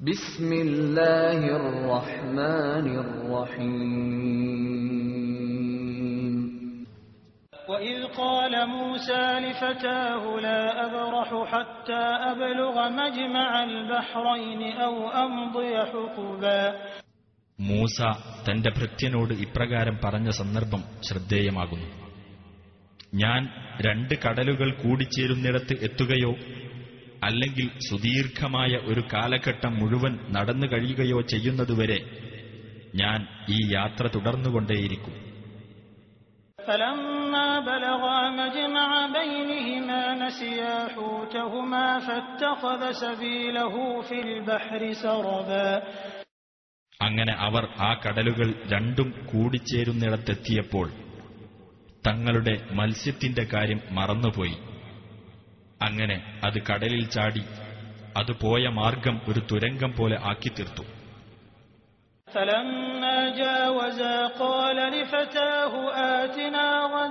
بسم الله الرحمن الرحيم وإذ قال موسى لفتاه لا أبرح حتى أبلغ مجمع البحرين أو أمضي حقبا മൂസ തന്റെ ഭൃത്യനോട് ഇപ്രകാരം പറഞ്ഞ സന്ദർഭം ശ്രദ്ധേയമാകുന്നു ഞാൻ രണ്ട് കടലുകൾ കൂടിച്ചേരുന്നിടത്ത് എത്തുകയോ അല്ലെങ്കിൽ സുദീർഘമായ ഒരു കാലഘട്ടം മുഴുവൻ നടന്നു കഴിയുകയോ ചെയ്യുന്നതുവരെ ഞാൻ ഈ യാത്ര തുടർന്നുകൊണ്ടേയിരിക്കും فلما بلغا مجمع بينهما نسيا حوتهما فاتخذ سبيله في البحر سربا അങ്ങനെ അവർ ആ കടലുകൾ രണ്ടും കൂടിച്ചേരുന്നിടത്തെത്തിയപ്പോൾ തങ്ങളുടെ മത്സ്യത്തിന്റെ കാര്യം മറന്നുപോയി അങ്ങനെ അത് കടലിൽ ചാടി അത് പോയ മാർഗം ഒരു തുരങ്കം പോലെ ആക്കിത്തീർത്തു فلما جاوزا قال لفتاه آتنا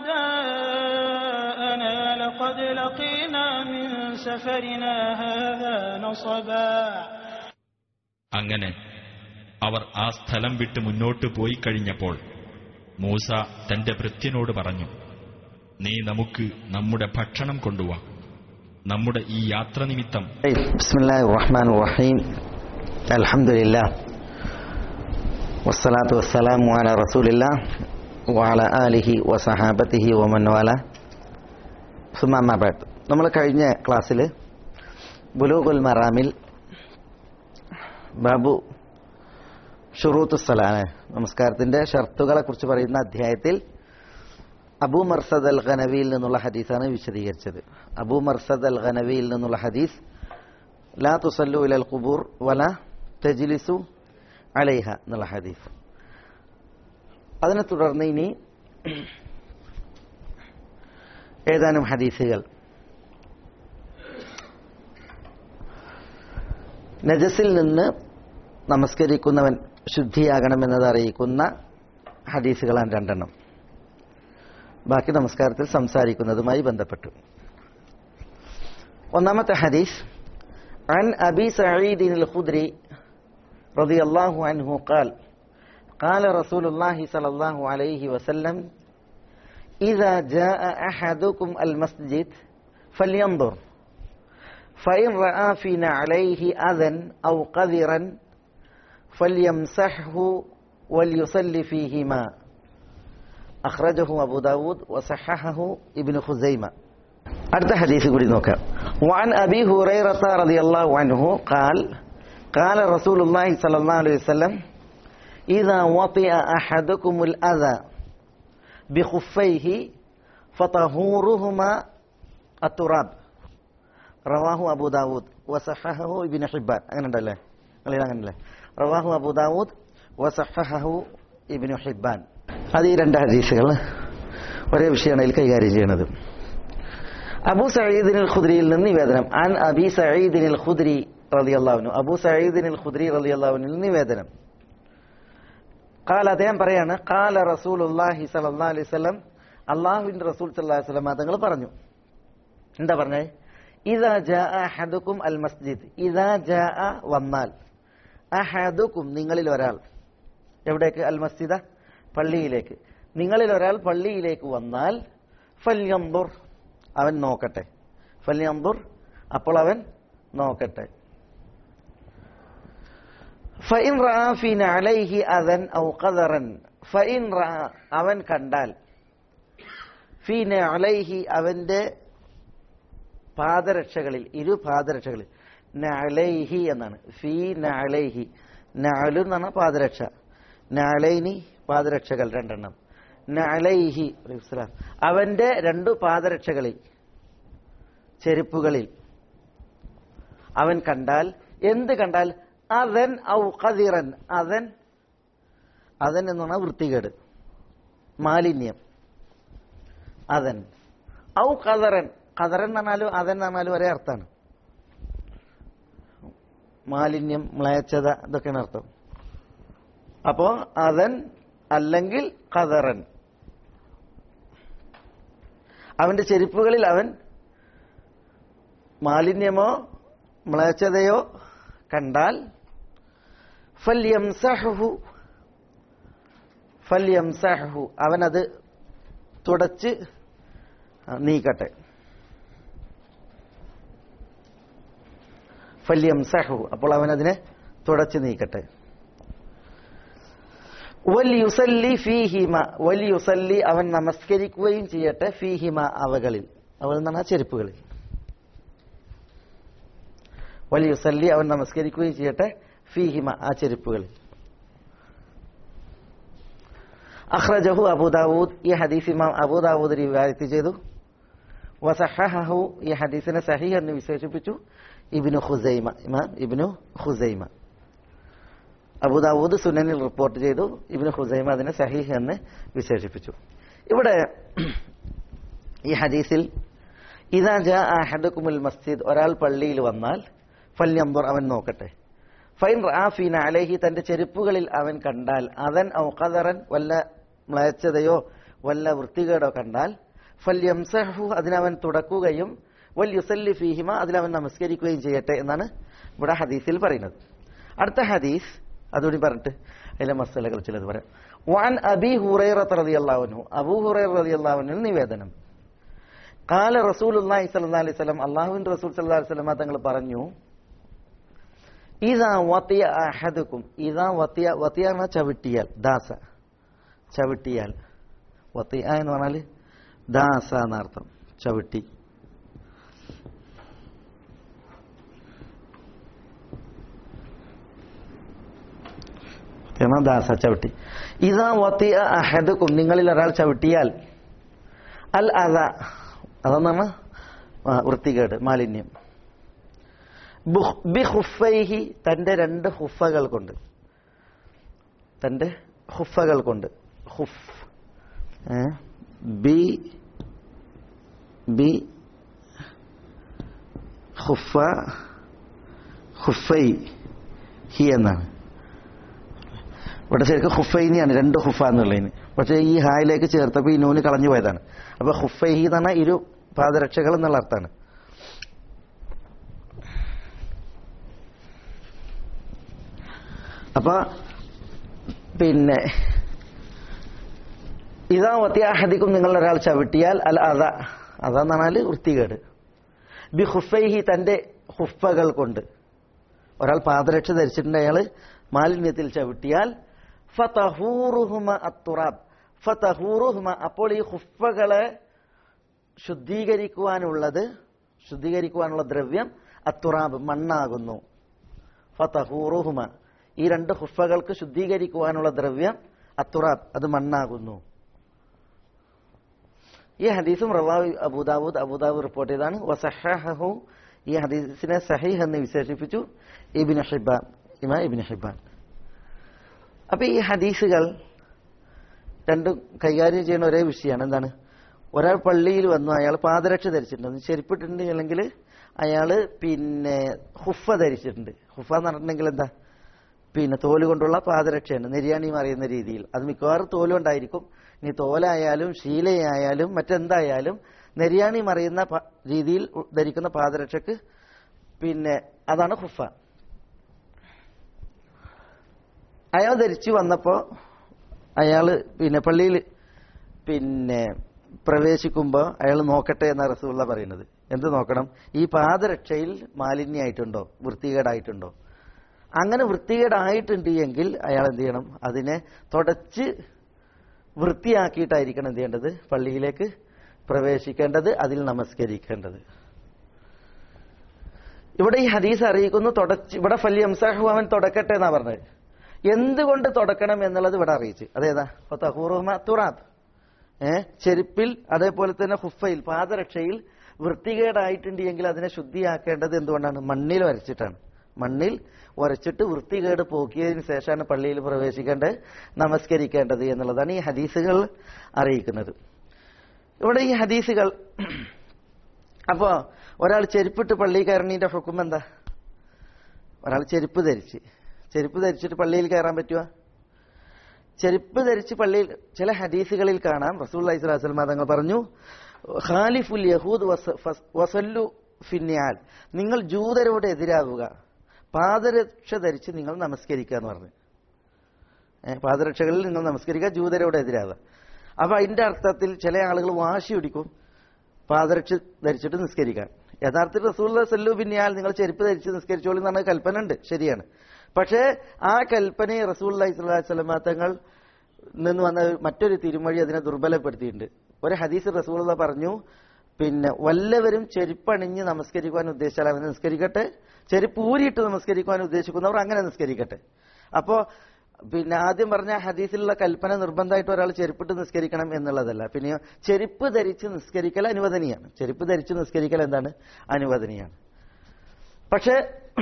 غداءنا لقد لقينا من سفرنا هذا نصبا അങ്ങനെ അവർ ആ സ്ഥലം വിട്ട് മുന്നോട്ട് പോയി കഴിഞ്ഞപ്പോൾ മൂസ തന്റെ ഭൃത്യനോട് പറഞ്ഞു നീ നമുക്ക് നമ്മുടെ ഭക്ഷണം കൊണ്ടുവാ നമ്മുടെ ഈ യാത്ര നിമിത്തം طيب بسم الله الرحمن الرحيم الحمد لله والصلاة والسلام على رسول الله وعلى آله وصحابته ومن والاه ثم أما بعد നമ്മൾ കഴിഞ്ഞ ക്ലാസ്സിൽ ബുലൂഗുൽ മറാമിൽ ബാബു ഷുറൂത്ത് സലാണ് നമസ്കാരത്തിന്റെ ഷർത്തുകളെ കുറിച്ച് പറയുന്ന അധ്യായത്തിൽ അബൂ മർസദ് അൽ ഖനവിയിൽ നിന്നുള്ള ഹദീസാണ് വിശദീകരിച്ചത് അബൂ മർസദ് അൽ ഖനവിയിൽ നിന്നുള്ള ഹദീസ് ലാ തുസല്ലു ഇലൽ ഖുബൂർ വല തജ്ലിസു അലൈഹ എന്നുള്ള ഹദീസ് അതിനെ തുടർന്ന് ഇനി ഏതാനും ഹദീസുകൾ നജസിൽ നിന്ന് നമസ്കരിക്കുന്നവൻ ശുദ്ധിയാകണമെന്നത് അറിയിക്കുന്ന ഹദീസുകളാണ് രണ്ടെണ്ണം ബാക്കി നമസ്കാരത്തിൽ സംസാരിക്കുന്നതുമായി ബന്ധപ്പെട്ടു ഒന്നാമത്തെ ഹദീസ് عن أبي سعيد الخدري رضي الله عنه قال قال رسول الله صلى الله عليه وسلم إذا جاء أحدكم المسجد فلينظر فإن رأى في نعليه أذى أو قذرا فليمسحه وليصلي فيهما أخرجه أبو داود وصححه ابن خزيمة അടുത്ത ഹദീസ് കൂടി നോക്കാം وعن أبي هريرة رضي الله عنه قال قال رسول الله صلى الله عليه وسلم إذا وطئ أحدكم الأذى بخفيه فطهورهما التراب റവാഹു അബൂ ദാവൂദ് വസഹഹു ഇബ്നു ഹിബ്ബാൻ അങ്ങനെ ഉണ്ടല്ലേ നിങ്ങൾ അങ്ങനല്ലേ റവാഹു അബൂ ദാവൂദ് വസഹഹു ഇബ്നു ഹിബ്ബാൻ അത് ഈ രണ്ട് ഹദീസുകൾ ഒരേ വിഷയമാണ് ഇതിൽ കൈകാര്യം ചെയ്യുന്നത് അബൂ സഈദിനിൽ ഖുദ്രിയിൽ നിന്ന് നിവേദനം അൻ അബി സഈദിനിൽ ഖുദ്രി റളിയല്ലാഹു അബൂ സഈദിനിൽ ഖുദ്രി റളിയല്ലാഹുവിൽ നിവേദനം കാല അദ്ദേഹം പറയാണ് കാല റസൂലുള്ളാഹി സ്വല്ലല്ലാഹു അലൈഹി വസല്ലം അള്ളാഹുവിന്റെ റസൂൽ സല്ലല്ലാഹു അലൈഹി വസല്ലം തങ്ങൾ പറഞ്ഞു എന്താ പറഞ്ഞേ ഇതാ ജാ അഹദുക്കും അൽ മസ്ജിദ് ഇതാ ജാ വന്നാൽ അഹദുക്കും നിങ്ങളിൽ ഒരാൾ എവിടേക്ക് അൽ മസ്ജിദ പള്ളിയിലേക്ക് നിങ്ങളിൽ ഒരാൾ പള്ളിയിലേക്ക് വന്നാൽ ഫല്യംബുർ അവൻ നോക്കട്ടെ ഫല്യംബുർ അപ്പോൾ അവൻ നോക്കട്ടെ ഫൈൻ റാഫിൻ അലൈഹി അവൻ ഔ ഖദറൻ ഫൈൻ റാ അവൻ കണ്ടാൽ ഫീന അലൈഹി അവന്റെ പാദരക്ഷകളിൽ ഇരു പാദരക്ഷകളിൽ നഅലൈഹി എന്നാണ് ഫീ നഅലൈഹി നഅലു എന്നാണ് പാദരക്ഷ നഅലൈനി പാദരക്ഷകൾ രണ്ടെണ്ണം നഅലൈഹി അലൈഹിസ്സലാം അവന്റെ രണ്ടു പാദരക്ഷകളിൽ ചെരുപ്പുകളിൽ അവൻ കണ്ടാൽ എന്ത് കണ്ടാൽ അതൻ ഔ ഖദിറൻ അതൻ അതൻ എന്നാണ് വൃത്തികേട് മാലിന്യം അതൻ ഔ ഖദറൻ ഖദറൻ എന്ന് പറഞ്ഞാലും അതൻ എന്ന് പറഞ്ഞാലും ഒരേ അർത്ഥമാണ് മാലിന്യം മ്ലേച്ഛത ഇതൊക്കെയാണ് അർത്ഥം അപ്പോ അതൻ അല്ലെങ്കിൽ ഖദറൻ അവന്റെ ചെരുപ്പുകളിൽ അവൻ മാലിന്യമോ മ്ലേച്ഛതയോ കണ്ടാൽ ഫല്യംസഹു ഫല്യംസഹു അവനത് തുടച്ച് നീക്കട്ടെ ഫല്യംസഹു അപ്പോൾ അവനതിനെ തുടച്ച് നീക്കട്ടെ വല്യുസല്ലി ഫീഹിമ വല്യുസല്ലി അവൻ നമസ്കരിക്കുകയും ചെയ്യട്ടെ ഫീഹിമ അവകളിൽ അവൾ എന്ന് പറഞ്ഞാൽ ചെരുപ്പുകളിൽ വല്യുസല്ലി അവൻ നമസ്കരിക്കുകയും ചെയ്യട്ടെ ഫീഹിമ ആ ചെരുപ്പുകളിൽ അഖ്റജഹു അബൂദാവൂദ് ഈ ഹദീസ് ഇമാം അബൂദാവൂദ് റിവായത്ത് ചെയ്തു വസഹഹു ഈ ഹദീസിനെ സഹീഹ് എന്ന് വിശേഷിപ്പിച്ചു ഇബ്നു ഖുസൈമ ഇമാം ഇബ്നു ഖുസൈമ അബൂദാവൂദ് സുനനിൽ റിപ്പോർട്ട് ചെയ്തു ഇബ്നു ഖുസൈമ അതിനെ സഹീഹ് എന്ന് വിശേഷിപ്പിച്ചു ഇവിടെ ഈ ഹദീസിൽ ഇതാ ജാ അഹദുക്കുമുൽ മസ്ജിദ് ഒരാൾ പള്ളിയിൽ വന്നാൽ ഫല്യംബർ അവൻ നോക്കട്ടെ ഫൈൻ റാഫീന അലഹി തന്റെ ചെരുപ്പുകളിൽ അവൻ കണ്ടാൽ അവൻ ഔഖദറൻ വല്ല മ്ലേച്ഛതയോ വല്ല വൃത്തികേടോ കണ്ടാൽ ഫല്യംസഹു അതിനവൻ തുടക്കുകയും വൽ യുസല്ലി ഫീഹിമ അതിലവൻ നമസ്കരിക്കുകയും ചെയ്യട്ടെ എന്നാണ് ഇവിടെ ഹദീസിൽ പറയുന്നത് അടുത്ത ഹദീസ് അതുകൂടി പറഞ്ഞിട്ട് അതിലെ മസലകൾ ചിലത് പറയാം വാൻ അബി ഹുറൈറത്ത് റളിയല്ലാഹു അബൂ ഹുറൈറ റളിയല്ലാഹു നിവേദനം കാല റസൂലുള്ളാഹി സ്വല്ലല്ലാഹി അലൈഹി വസല്ലം അല്ലാഹുവിന്റെ റസൂൽ സ്വല്ലല്ലാഹി അലൈഹി വസല്ലം തങ്ങൾ പറഞ്ഞു ഇതാ വത്തിയ അഹദുക്കും ഇതാ വത്തിയ വത്തിയ എന്ന ചവിട്ടിയാൽ ദാസ ചവിട്ടിയാൽ വത്തിയ എന്ന് പറഞ്ഞാൽ ദാസ എന്നർത്ഥം ചവിട്ടി എന്നാ ദാസ ചവിട്ടി ഇതാ വത്തിയ അഹദുക്കും നിങ്ങളിൽ ഒരാൾ ചവിട്ടിയാൽ അൽ അത അതെന്നാണ് വൃത്തികേട് മാലിന്യം ബി ഹുഫൈഹി തന്റെ രണ്ട് ഹുഫകൾ കൊണ്ട് തന്റെ ഹുഫകൾ കൊണ്ട് ഹുഫ് ഏ? ബി ബി ഹുഫ ഹുഫൈ ഹി എന്നാണ് ഇവിടെ ശരിക്കും ഹുഫൈനിയാണ് രണ്ട് ഹുഫ എന്നുള്ളതിന് പക്ഷേ ഈ ഹായിലേക്ക് ചേർത്തപ്പോൾ ഈ നൂന് കളഞ്ഞു പോയതാണ് അപ്പൊ ഹുഫൈഹി എന്ന് പറഞ്ഞാൽ ഇരു പാദരക്ഷകൾ എന്നുള്ള അർത്ഥമാണ് അപ്പൊ പിന്നെ ഇതാ വത്യാഹദിക്കും നിങ്ങൾ ഒരാൾ ചവിട്ടിയാൽ അൽ അത അതെന്ന് പറഞ്ഞാൽ വൃത്തികേട് ബി ഹുഫൈഹി തന്റെ ഹുഫകൾ കൊണ്ട് ഒരാൾ പാദരക്ഷ ധരിച്ചിട്ടുണ്ട് അയാൾ മാലിന്യത്തിൽ ചവിട്ടിയാൽ ഫതഹൂറുഹുമ അത്തുറാബ് ഫതഹൂറുഹുമ അപ്പോൾ ഈ ഹുഫകളെ ശുദ്ധീകരിക്കുവാനുള്ളത് ശുദ്ധീകരിക്കുവാനുള്ള ദ്രവ്യം അത്തുറാബ് മണ്ണാകുന്നു ഫതഹൂറുഹുമ ഈ രണ്ട് ഹുഫകൾക്ക് ശുദ്ധീകരിക്കുവാനുള്ള ദ്രവ്യം അത്തുറാബ് അത് മണ്ണാകുന്നു ഈ ഹദീസും റവാവ് അബൂദാവൂദ് അബൂദാവൂദ് റിപ്പോർട്ട് ചെയ്താണ് വസഹഹു ഈ ഹദീസിനെ സഹീഹ് എന്ന് വിശേഷിപ്പിച്ചു ഇബിൻ ഹിബാൻ ഇമാ ഇബിൻ ഹിബാൻ അപ്പൊ ഈ ഹദീസുകൾ രണ്ടും കൈകാര്യം ചെയ്യുന്ന ഒരേ വിഷയമാണ് എന്താണ് ഒരാൾ പള്ളിയിൽ വന്നു അയാൾ പാദരക്ഷ ധരിച്ചിട്ടുണ്ട് ചെരുപ്പിട്ടുണ്ട് അല്ലെങ്കിൽ അയാൾ പിന്നെ ഹുഫ ധരിച്ചിട്ടുണ്ട് ഹുഫ എന്ന് പറഞ്ഞിട്ടുണ്ടെങ്കിൽ എന്താ പിന്നെ തോല് കൊണ്ടുള്ള പാദരക്ഷയാണ് നെരിയാണി മറിയുന്ന രീതിയിൽ അത് മിക്കവാറും തോലുകൊണ്ടായിരിക്കും ഇനി തോലായാലും ശീലയായാലും മറ്റെന്തായാലും നെരിയാണി മറിയുന്ന പ- രീതിയിൽ ധരിക്കുന്ന പാദരക്ഷക്ക് പിന്നെ അതാണ് ഹുഫ അയാൾ ധരിച്ചു വന്നപ്പോ അയാള് പിന്നെ പള്ളിയിൽ പിന്നെ പ്രവേശിക്കുമ്പോൾ അയാൾ നോക്കട്ടെ എന്ന റസൂള്ള പറയുന്നത് എന്ത് നോക്കണം ഈ പാദരക്ഷയിൽ മാലിന്യമായിട്ടുണ്ടോ വൃത്തികേടായിട്ടുണ്ടോ അങ്ങനെ വൃത്തികേടായിട്ടുണ്ട് എങ്കിൽ അയാൾ എന്ത് ചെയ്യണം അതിനെ തുടച്ച് വൃത്തിയാക്കിയിട്ടായിരിക്കണം എന്ത് ചെയ്യേണ്ടത് പള്ളിയിലേക്ക് പ്രവേശിക്കേണ്ടത് അതിൽ നമസ്കരിക്കേണ്ടത് ഇവിടെ ഈ ഹദീസ് അറിയിക്കുന്നു തുടച്ച് ഇവിടെ ഫല്യ അംസാഹു അവൻ തുടക്കട്ടെ എന്നാ പറഞ്ഞത് എന്തുകൊണ്ട് തുടക്കണം എന്നുള്ളത് ഇവിടെ അറിയിച്ചു അതേതാ ഫതഹൂറുഹുമ തുറാബ് ഏ ചെരുപ്പിൽ അതേപോലെ തന്നെ ഹുഫയിൽ പാദരക്ഷയിൽ വൃത്തികേടായിട്ടുണ്ട് എങ്കിൽ അതിനെ ശുദ്ധിയാക്കേണ്ടത് എന്തുകൊണ്ടാണ് മണ്ണിൽ വരച്ചിട്ടാണ് മണ്ണിൽ ഉരച്ചിട്ട് വൃത്തികേട് പോക്കിയതിന് ശേഷമാണ് പള്ളിയിൽ പ്രവേശിക്കേണ്ടത് നമസ്കരിക്കേണ്ടത് എന്നുള്ളതാണ് ഈ ഹദീസുകൾ അറിയിക്കുന്നത് ഇവിടെ ഈ ഹദീസുകൾ അപ്പോ ഒരാൾ ചെരുപ്പിട്ട് പള്ളി കയറണീന്റെ ഹുക്കും എന്താ ഒരാൾ ചെരുപ്പ് ധരിച്ച് ചെരുപ്പ് ധരിച്ചിട്ട് പള്ളിയിൽ കയറാൻ പറ്റുമോ ചെരുപ്പ് ധരിച്ച് പള്ളിയിൽ ചില ഹദീസുകളിൽ കാണാം റസൂൽ അലൈഹിസ്ലാം തങ്ങൾ പറഞ്ഞു ഖാലിഫുൽ യഹൂദ് വസ- ഫസ്- വസല്ലു ഫിന്യാൽ നിങ്ങൾ ജൂതരോട് എതിരാവുക പാദരക്ഷ ധരിച്ച് നിങ്ങൾ നമസ്കരിക്കുക എന്ന് പറഞ്ഞു ഏ, പാദരക്ഷകളിൽ നിങ്ങൾ നമസ്കരിക്കുക ജൂതരോട് എതിരാവുക അപ്പൊ അതിന്റെ അർത്ഥത്തിൽ ചില ആളുകൾ വാശി പിടിക്കും പാദരക്ഷ ധരിച്ചിട്ട് നിസ്കരിക്കാൻ യഥാർത്ഥത്തിൽ റസൂൽ സല്ലു ബിന്നിയാൽ നിങ്ങൾ ചെരുപ്പ് ധരിച്ച് നിസ്കരിച്ചോളി എന്ന് പറഞ്ഞ കൽപ്പന ഉണ്ട് ശരിയാണ് പക്ഷേ ആ കൽപ്പനയെ റസൂൽ സ്വലാസ്ലമ തങ്ങൾ നിന്ന് വന്ന മറ്റൊരു തിരുമൊഴി അതിനെ ദുർബലപ്പെടുത്തിയിട്ടുണ്ട് ഒരു ഹദീസ് റസൂൽ പറഞ്ഞു പിന്നെ വല്ലവരും ചെരുപ്പണിഞ്ഞ് നമസ്കരിക്കുവാൻ ഉദ്ദേശിച്ചാൽ അവന് നിസ്കരിക്കട്ടെ ചെരുപ്പ് ഊരിയിട്ട് നമസ്കരിക്കുവാൻ ഉദ്ദേശിക്കുന്നവർ അങ്ങനെ നിസ്കരിക്കട്ടെ അപ്പോ പിന്നെ ആദ്യം പറഞ്ഞ ഹദീസിലുള്ള കൽപ്പന നിർബന്ധമായിട്ട് ഒരാൾ ചെരുപ്പിട്ട് നിസ്കരിക്കണം എന്നുള്ളതല്ല പിന്നെ ചെരുപ്പ് ധരിച്ച് നിസ്കരിക്കൽ അനുവദനീയാണ് ചെരുപ്പ് ധരിച്ച് നിസ്കരിക്കൽ എന്താണ് അനുവദനീയാണ് പക്ഷേ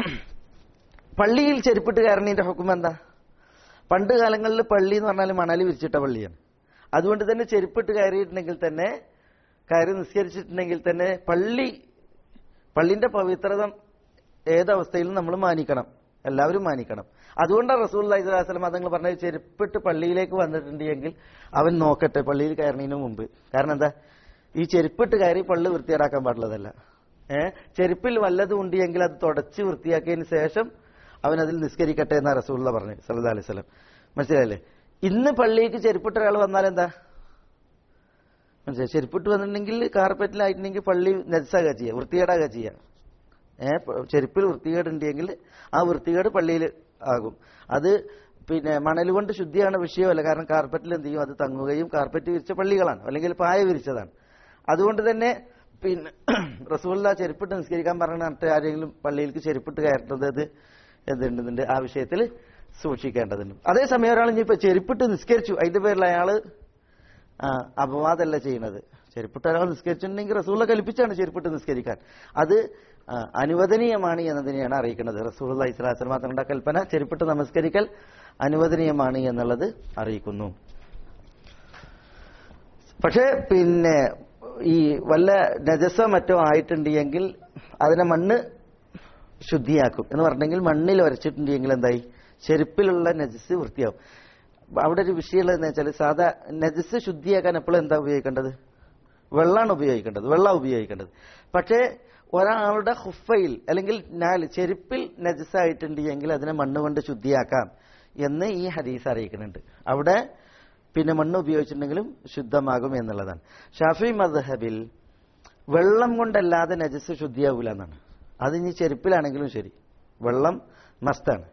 പള്ളിയിൽ ചെരുപ്പിട്ട് കയറണീന്റെ ഹുക്കും എന്താ പണ്ട് കാലങ്ങളിൽ പള്ളി എന്ന് പറഞ്ഞാൽ മണൽ വിരിച്ചിട്ട പള്ളിയാണ് അതുകൊണ്ട് തന്നെ ചെരുപ്പിട്ട് കയറിയിട്ടുണ്ടെങ്കിൽ തന്നെ കയറി നിസ്കരിച്ചിട്ടുണ്ടെങ്കിൽ തന്നെ പള്ളി പള്ളിന്റെ പവിത്രത ഏതവസ്ഥയിലും നമ്മൾ മാനിക്കണം എല്ലാവരും മാനിക്കണം അതുകൊണ്ടാണ് റസൂൽ അലൈഹിസ്ലാം അതങ്ങൾ പറഞ്ഞത് ചെരുപ്പിട്ട് പള്ളിയിലേക്ക് വന്നിട്ടുണ്ടെങ്കിൽ അവൻ നോക്കട്ടെ പള്ളിയിൽ കയറുന്നതിന് മുമ്പ് കാരണം എന്താ ഈ ചെരുപ്പിട്ട് കയറി പള്ളി വൃത്തിയേടാക്കാൻ പാടുള്ളതല്ല ഏ ചെരുപ്പിൽ വല്ലതും ഉണ്ടെങ്കിൽ അത് തുടച്ച് വൃത്തിയാക്കിയതിന് ശേഷം അവൻ അതിൽ നിസ്കരിക്കട്ടെ എന്നാ റസൂള്ള പറഞ്ഞു സല്ലല്ലാഹു അലൈഹി വസല്ലം മനസ്സിലായില്ലേ ഇന്ന് പള്ളിക്ക് ചെരുപ്പിട്ട ഒരാൾ വന്നാൽ എന്താ മനസ്സിലായി ചെരുപ്പിട്ട് വന്നിട്ടുണ്ടെങ്കിൽ കാർപ്പറ്റിലായിട്ടുണ്ടെങ്കിൽ പള്ളി നെസാകുക ചെയ്യുക വൃത്തികേടാകുക ചെയ്യുക ഏ പ- ചെരുപ്പിൽ വൃത്തികേടുണ്ടെങ്കിൽ ആ വൃത്തികേട് പള്ളിയിൽ ആകും അത് പിന്നെ മണൽ കൊണ്ട് ശുദ്ധിയാണ് വിഷയമല്ല കാരണം കാർപ്പറ്റിൽ എന്ത് ചെയ്യും അത് തങ്ങുകയും കാർപ്പറ്റ് വിരിച്ച പള്ളികളാണ് അല്ലെങ്കിൽ പായ വിരിച്ചതാണ് അതുകൊണ്ട് തന്നെ പിന്നെ റസൂല്ല ചെരുപ്പിട്ട് നിസ്കരിക്കാൻ പറഞ്ഞിട്ട് ആരെങ്കിലും പള്ളിയിലേക്ക് ചെരുപ്പിട്ട് കയറേണ്ടത് അത് എന്തുണ്ട് ആ വിഷയത്തിൽ സൂക്ഷിക്കേണ്ടതുണ്ട് അതേസമയം ഒരാൾ ഇനിയിപ്പോ ചെരുപ്പിട്ട് നിസ്കരിച്ചു അതിന്റെ പേരിൽ അയാള് ആ, അപവാദമല്ല ചെയ്യുന്നത് ചെരുപ്പിട്ട് ഒരാൾ നിസ്കരിച്ചിട്ടുണ്ടെങ്കിൽ റസൂള്ള കൽപ്പിച്ചാണ് ചെരുപ്പിട്ട് നിസ്കരിക്കാൻ അത് ആ, അനുവദനീയമാണ് എന്നതിനെയാണ് അറിയിക്കുന്നത് റസൂള്ള ഇസ്ലാസ്ലം തങ്ങളുടെ കൽപ്പന ചെരുപ്പിട്ട് നമസ്കരിക്കൽ അനുവദനീയമാണ് എന്നുള്ളത് അറിയിക്കുന്നു പക്ഷേ പിന്നെ ഈ വല്ല നജസോ മറ്റോ ആയിട്ടുണ്ടെങ്കിൽ അതിനെ മണ്ണ് ശുദ്ധിയാക്കും എന്ന് പറഞ്ഞെങ്കിൽ മണ്ണിൽ വരച്ചിട്ടുണ്ടെങ്കിൽ എന്തായി ചെരുപ്പിലുള്ള നജസ് വൃത്തിയാവും അവിടെ ഒരു വിഷയമുള്ളതെന്ന് വെച്ചാൽ സാധാ നജസ് ശുദ്ധിയാക്കാൻ എപ്പോഴും എന്താ ഉപയോഗിക്കേണ്ടത് വെള്ളമാണ് ഉപയോഗിക്കേണ്ടത് വെള്ളം ഉപയോഗിക്കേണ്ടത് പക്ഷേ ഒരാളുടെ ഹുഫയിൽ അല്ലെങ്കിൽ നാല് ചെരുപ്പിൽ നജസായിട്ടുണ്ടെങ്കിൽ അതിനെ മണ്ണ് കൊണ്ട് ശുദ്ധിയാക്കാം എന്ന് ഈ ഹദീസ് അറിയിക്കുന്നുണ്ട് അവിടെ പിന്നെ മണ്ണ് ഉപയോഗിച്ചിട്ടുണ്ടെങ്കിലും ശുദ്ധമാകും എന്നുള്ളതാണ് ഷാഫി മദ്ഹബിൽ വെള്ളം കൊണ്ടല്ലാതെ നജസ് ശുദ്ധിയാകൂല എന്നാണ് അത് ഇനി ചെരുപ്പിലാണെങ്കിലും ശരി വെള്ളം മസ്താണ്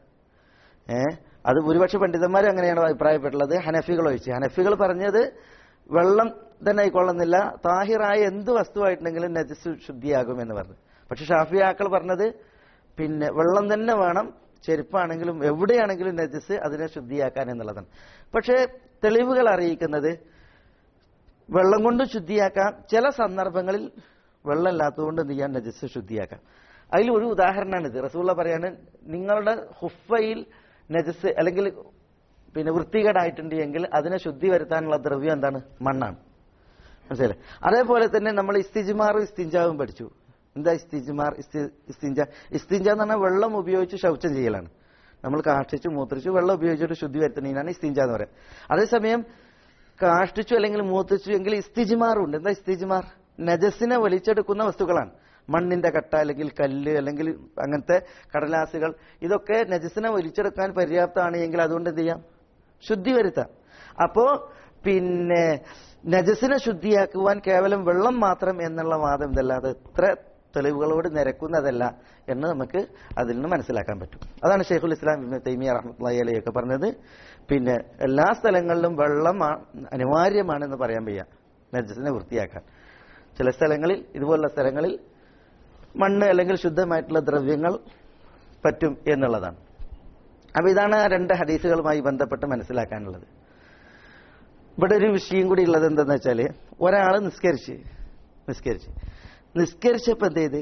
ഏ അത് ഭൂരിപക്ഷ പണ്ഡിതന്മാരും അങ്ങനെയാണ് അഭിപ്രായപ്പെട്ടുള്ളത് ഹനഫികൾ ഒഴിച്ച് ഹനഫികൾ പറഞ്ഞത് വെള്ളം തന്നെ ആയിക്കൊള്ളുന്നില്ല താഹിറായ എന്ത് വസ്തുവായിട്ടുണ്ടെങ്കിലും നജസ് ശുദ്ധിയാകും എന്ന് പറഞ്ഞു പക്ഷെ ഷാഫിയാക്കൾ പറഞ്ഞത് പിന്നെ വെള്ളം തന്നെ വേണം ചെരുപ്പാണെങ്കിലും എവിടെയാണെങ്കിലും നജസ് അതിനെ ശുദ്ധിയാക്കാൻ എന്നുള്ളതാണ് പക്ഷേ തെളിവുകൾ അറിയിക്കുന്നത് വെള്ളം കൊണ്ട് ശുദ്ധിയാക്കാം ചില സന്ദർഭങ്ങളിൽ വെള്ളമില്ലാത്തതുകൊണ്ട് എന്ത് ചെയ്യാൻ നജസ് ശുദ്ധിയാക്കാം അതിൽ ഒരു ഉദാഹരണമാണിത് റസൂള്ള പറയാണ് നിങ്ങളുടെ ഹുഫയിൽ നജസ് അല്ലെങ്കിൽ പിന്നെ വൃത്തികേടായിട്ടുണ്ട് എങ്കിൽ അതിനെ ശുദ്ധി വരുത്താനുള്ള ദ്രവ്യം എന്താണ് മണ്ണാണ് മനസ്സിലായി അതേപോലെ തന്നെ നമ്മൾ ഇസ്തിജിമാറും ഇസ്തിഞ്ചാവും പഠിച്ചു എന്താ ഇസ്തിജിമാർ ഇസ്തി- ഇസ്തിഞ്ച ഇസ്തിഞ്ച എന്ന് പറഞ്ഞാൽ വെള്ളം ഉപയോഗിച്ച് ശൗചം ചെയ്യലാണ് നമ്മൾ കാഷ്ടിച്ച് മൂത്രിച്ച് വെള്ളം ഉപയോഗിച്ചിട്ട് ശുദ്ധി വരുത്തുന്നതിനാണ് ഇസ്തിഞ്ച എന്ന് പറയുക അതേസമയം കാഷ്ടിച്ചു അല്ലെങ്കിൽ മൂത്രിച്ചു എങ്കിൽ ഇസ്തിജിമാറും ഉണ്ട് എന്താ ഇസ്തിജിമാർ നജസിനെ വലിച്ചെടുക്കുന്ന വസ്തുക്കളാണ് മണ്ണിന്റെ കട്ട അല്ലെങ്കിൽ കല്ല് അല്ലെങ്കിൽ അങ്ങനത്തെ കടലാസുകൾ ഇതൊക്കെ നജസിനെ വലിച്ചെടുക്കാൻ പര്യാപ്തമാണ് എങ്കിൽ അതുകൊണ്ട് എന്ത് ചെയ്യാം ശുദ്ധി വരുത്താം അപ്പോ പിന്നെ നജസിനെ ശുദ്ധിയാക്കുവാൻ കേവലം വെള്ളം മാത്രം എന്നുള്ള വാദം ഇതല്ല അത് ഇത്ര തെളിവുകളോട് നിരക്കുന്നതല്ല എന്ന് നമുക്ക് അതിൽ നിന്ന് മനസ്സിലാക്കാൻ പറ്റും അതാണ് ഷെയ്ഖുൽ ഇസ്ലാം ഇബ്നു തൈമിയ റഹ്മത്തുള്ളാഹി അലൈഹി പറഞ്ഞത് പിന്നെ എല്ലാ സ്ഥലങ്ങളിലും വെള്ളം ആ- അനിവാര്യമാണെന്ന് പറയാൻ വയ്യ നജസിനെ വൃത്തിയാക്കാൻ ചില സ്ഥലങ്ങളിൽ ഇതുപോലുള്ള സ്ഥലങ്ങളിൽ മണ്ണ് അല്ലെങ്കിൽ ശുദ്ധമായിട്ടുള്ള ദ്രവ്യങ്ങൾ പറ്റും എന്നുള്ളതാണ് അപ്പൊ ഇതാണ് ആ രണ്ട് ഹദീസുകളുമായി ബന്ധപ്പെട്ട് മനസ്സിലാക്കാനുള്ളത് ഇവിടെ ഒരു വിഷയം കൂടി ഉള്ളത് എന്താന്ന് വെച്ചാല് ഒരാൾ നിസ്കരിച്ച് നിസ്കരിച്ച് നിസ്കരിച്ചപ്പോ എന്ത് ചെയ്ത്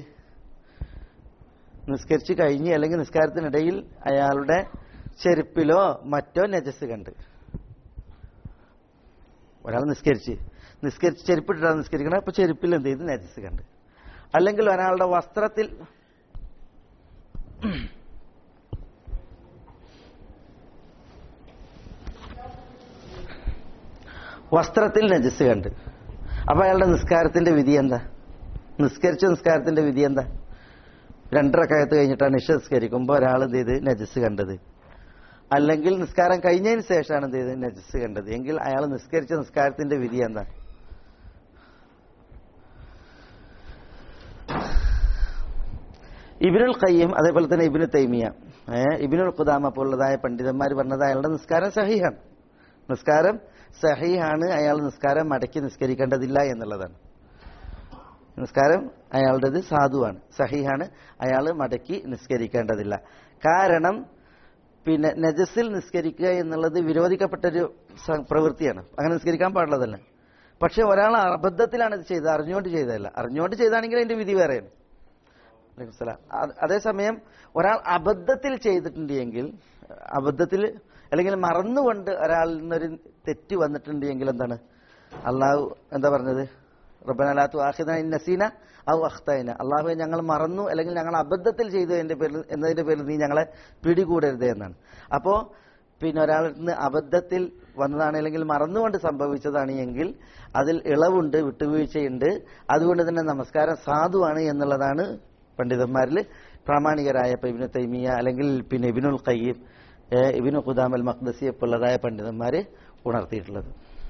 നിസ്കരിച്ച് കഴിഞ്ഞ് അല്ലെങ്കിൽ നിസ്കാരത്തിനിടയിൽ അയാളുടെ ചെരുപ്പിലോ മറ്റോ നജസ് കണ്ട് ഒരാൾ നിസ്കരിച്ച് നിസ്കരിച്ച് ചെരുപ്പിട്ടിട്ടാണ് നിസ്കരിക്കണം അപ്പൊ ചെരുപ്പിൽ എന്ത് ചെയ്ത് നജസ് കണ്ട് അല്ലെങ്കിൽ ഒരാളുടെ വസ്ത്രത്തിൽ വസ്ത്രത്തിൽ നജസ് കണ്ട് അപ്പൊ അയാളുടെ നിസ്കാരത്തിന്റെ വിധി എന്താ നിസ്കരിച്ച നിസ്കാരത്തിന്റെ വിധി എന്താ രണ്ടരക്കയത്ത് കഴിഞ്ഞിട്ടാണ് നിഷ നിസ്കരിക്കുമ്പോൾ ഒരാൾ എന്ത് ചെയ്ത് നജസ് കണ്ടത് അല്ലെങ്കിൽ നിസ്കാരം കഴിഞ്ഞതിന് ശേഷമാണ് എന്ത് ചെയ്ത് നജസ് കണ്ടത് എങ്കിൽ അയാൾ നിസ്കരിച്ച നിസ്കാരത്തിന്റെ വിധി എന്താ ഇബിനുൽ ഖയ്യം അതേപോലെ തന്നെ ഇബിനു തൈമിയ ഏഹ് ഇബിനുൽ ഖുദാമ പോലുള്ളതായ പണ്ഡിതന്മാർ പറഞ്ഞത് അയാളുടെ നിസ്കാരം സഹിഹാണ് നിസ്കാരം സഹിഹാണ് അയാൾ നിസ്കാരം മടക്കി നിസ്കരിക്കേണ്ടതില്ല എന്നുള്ളതാണ് നിസ്കാരം അയാളുടേത് സാധുവാണ് സഹിഹാണ് അയാൾ മടക്കി നിസ്കരിക്കേണ്ടതില്ല കാരണം പിന്നെ നജസിൽ നിസ്കരിക്കുക എന്നുള്ളത് വിരോധിക്കപ്പെട്ടൊരു സ- പ്രവൃത്തിയാണ് അങ്ങനെ നിസ്കരിക്കാൻ പാടുള്ളതല്ല പക്ഷെ ഒരാൾ അബദ്ധത്തിലാണ് ഇത് ചെയ്തത് അറിഞ്ഞുകൊണ്ട് ചെയ്തതല്ല അറിഞ്ഞുകൊണ്ട് ചെയ്താണെങ്കിൽ അതിന്റെ വിധി വേറെയാണ് അലൈക്കും സലാം. അ- അതേസമയം ഒരാൾ അബദ്ധത്തിൽ ചെയ്തിട്ടുണ്ട് എങ്കിൽ അബദ്ധത്തിൽ അല്ലെങ്കിൽ മറന്നുകൊണ്ട് ഒരാളിൽ നിന്നൊരു തെറ്റ് വന്നിട്ടുണ്ട് എങ്കിൽ എന്താണ് അള്ളാഹു എന്താ പറഞ്ഞത് റബ്ബനലാത്തു ആഹിദ നസീന ഔ അഖ്തൈന അള്ളാഹു ഞങ്ങൾ മറന്നു അല്ലെങ്കിൽ ഞങ്ങൾ അബദ്ധത്തിൽ ചെയ്തു എന്നതിന്റെ പേരിൽ എന്നതിന്റെ പേരിൽ നീ ഞങ്ങളെ പിടികൂടരുത് എന്നാണ് അപ്പോ പിന്നെ ഒരാളിൽ നിന്ന് അബദ്ധത്തിൽ വന്നതാണ് അല്ലെങ്കിൽ മറന്നുകൊണ്ട് സംഭവിച്ചതാണ് എങ്കിൽ അതിൽ ഇളവുണ്ട് വിട്ടുവീഴ്ചയുണ്ട് അതുകൊണ്ട് തന്നെ നമസ്കാരം സാധുവാണ് എന്നുള്ളതാണ് പണ്ഡിതന്മാരിൽ പ്രാമാണികരായ ഇപ്പൊ ഇബിനു തൈമിയ അല്ലെങ്കിൽ പിന്നെ ഇബിനുൽ ഖയ്യീം ഏഹ് ഇബിനു ഖുദാം അൽ മഖ്ദസി പോലുള്ളതായ പണ്ഡിതന്മാര് ഉണർത്തിയിട്ടുള്ളത്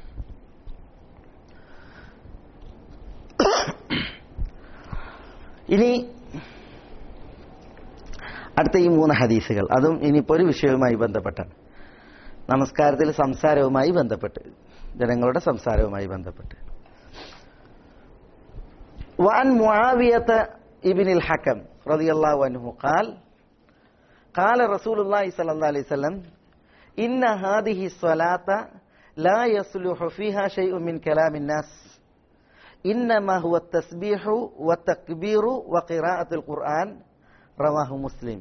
ഇനി അടുത്ത ഈ മൂന്ന് ഹദീസുകൾ അതും ഇനിയിപ്പോ ഒരു വിഷയവുമായി ബന്ധപ്പെട്ടാണ് നമസ്കാരത്തിൽ സംസാരവുമായി ബന്ധപ്പെട്ട് ജനങ്ങളുടെ സംസാരവുമായി ബന്ധപ്പെട്ട് وعن معاوية ابن الحكم رضي الله عنه قال قال رسول الله صلى الله عليه وسلم إن هذه الصلاة لا يصلح فيها شيء من كلام الناس إنما هو التسبيح والتكبير وقراءة القرآن رواه مسلم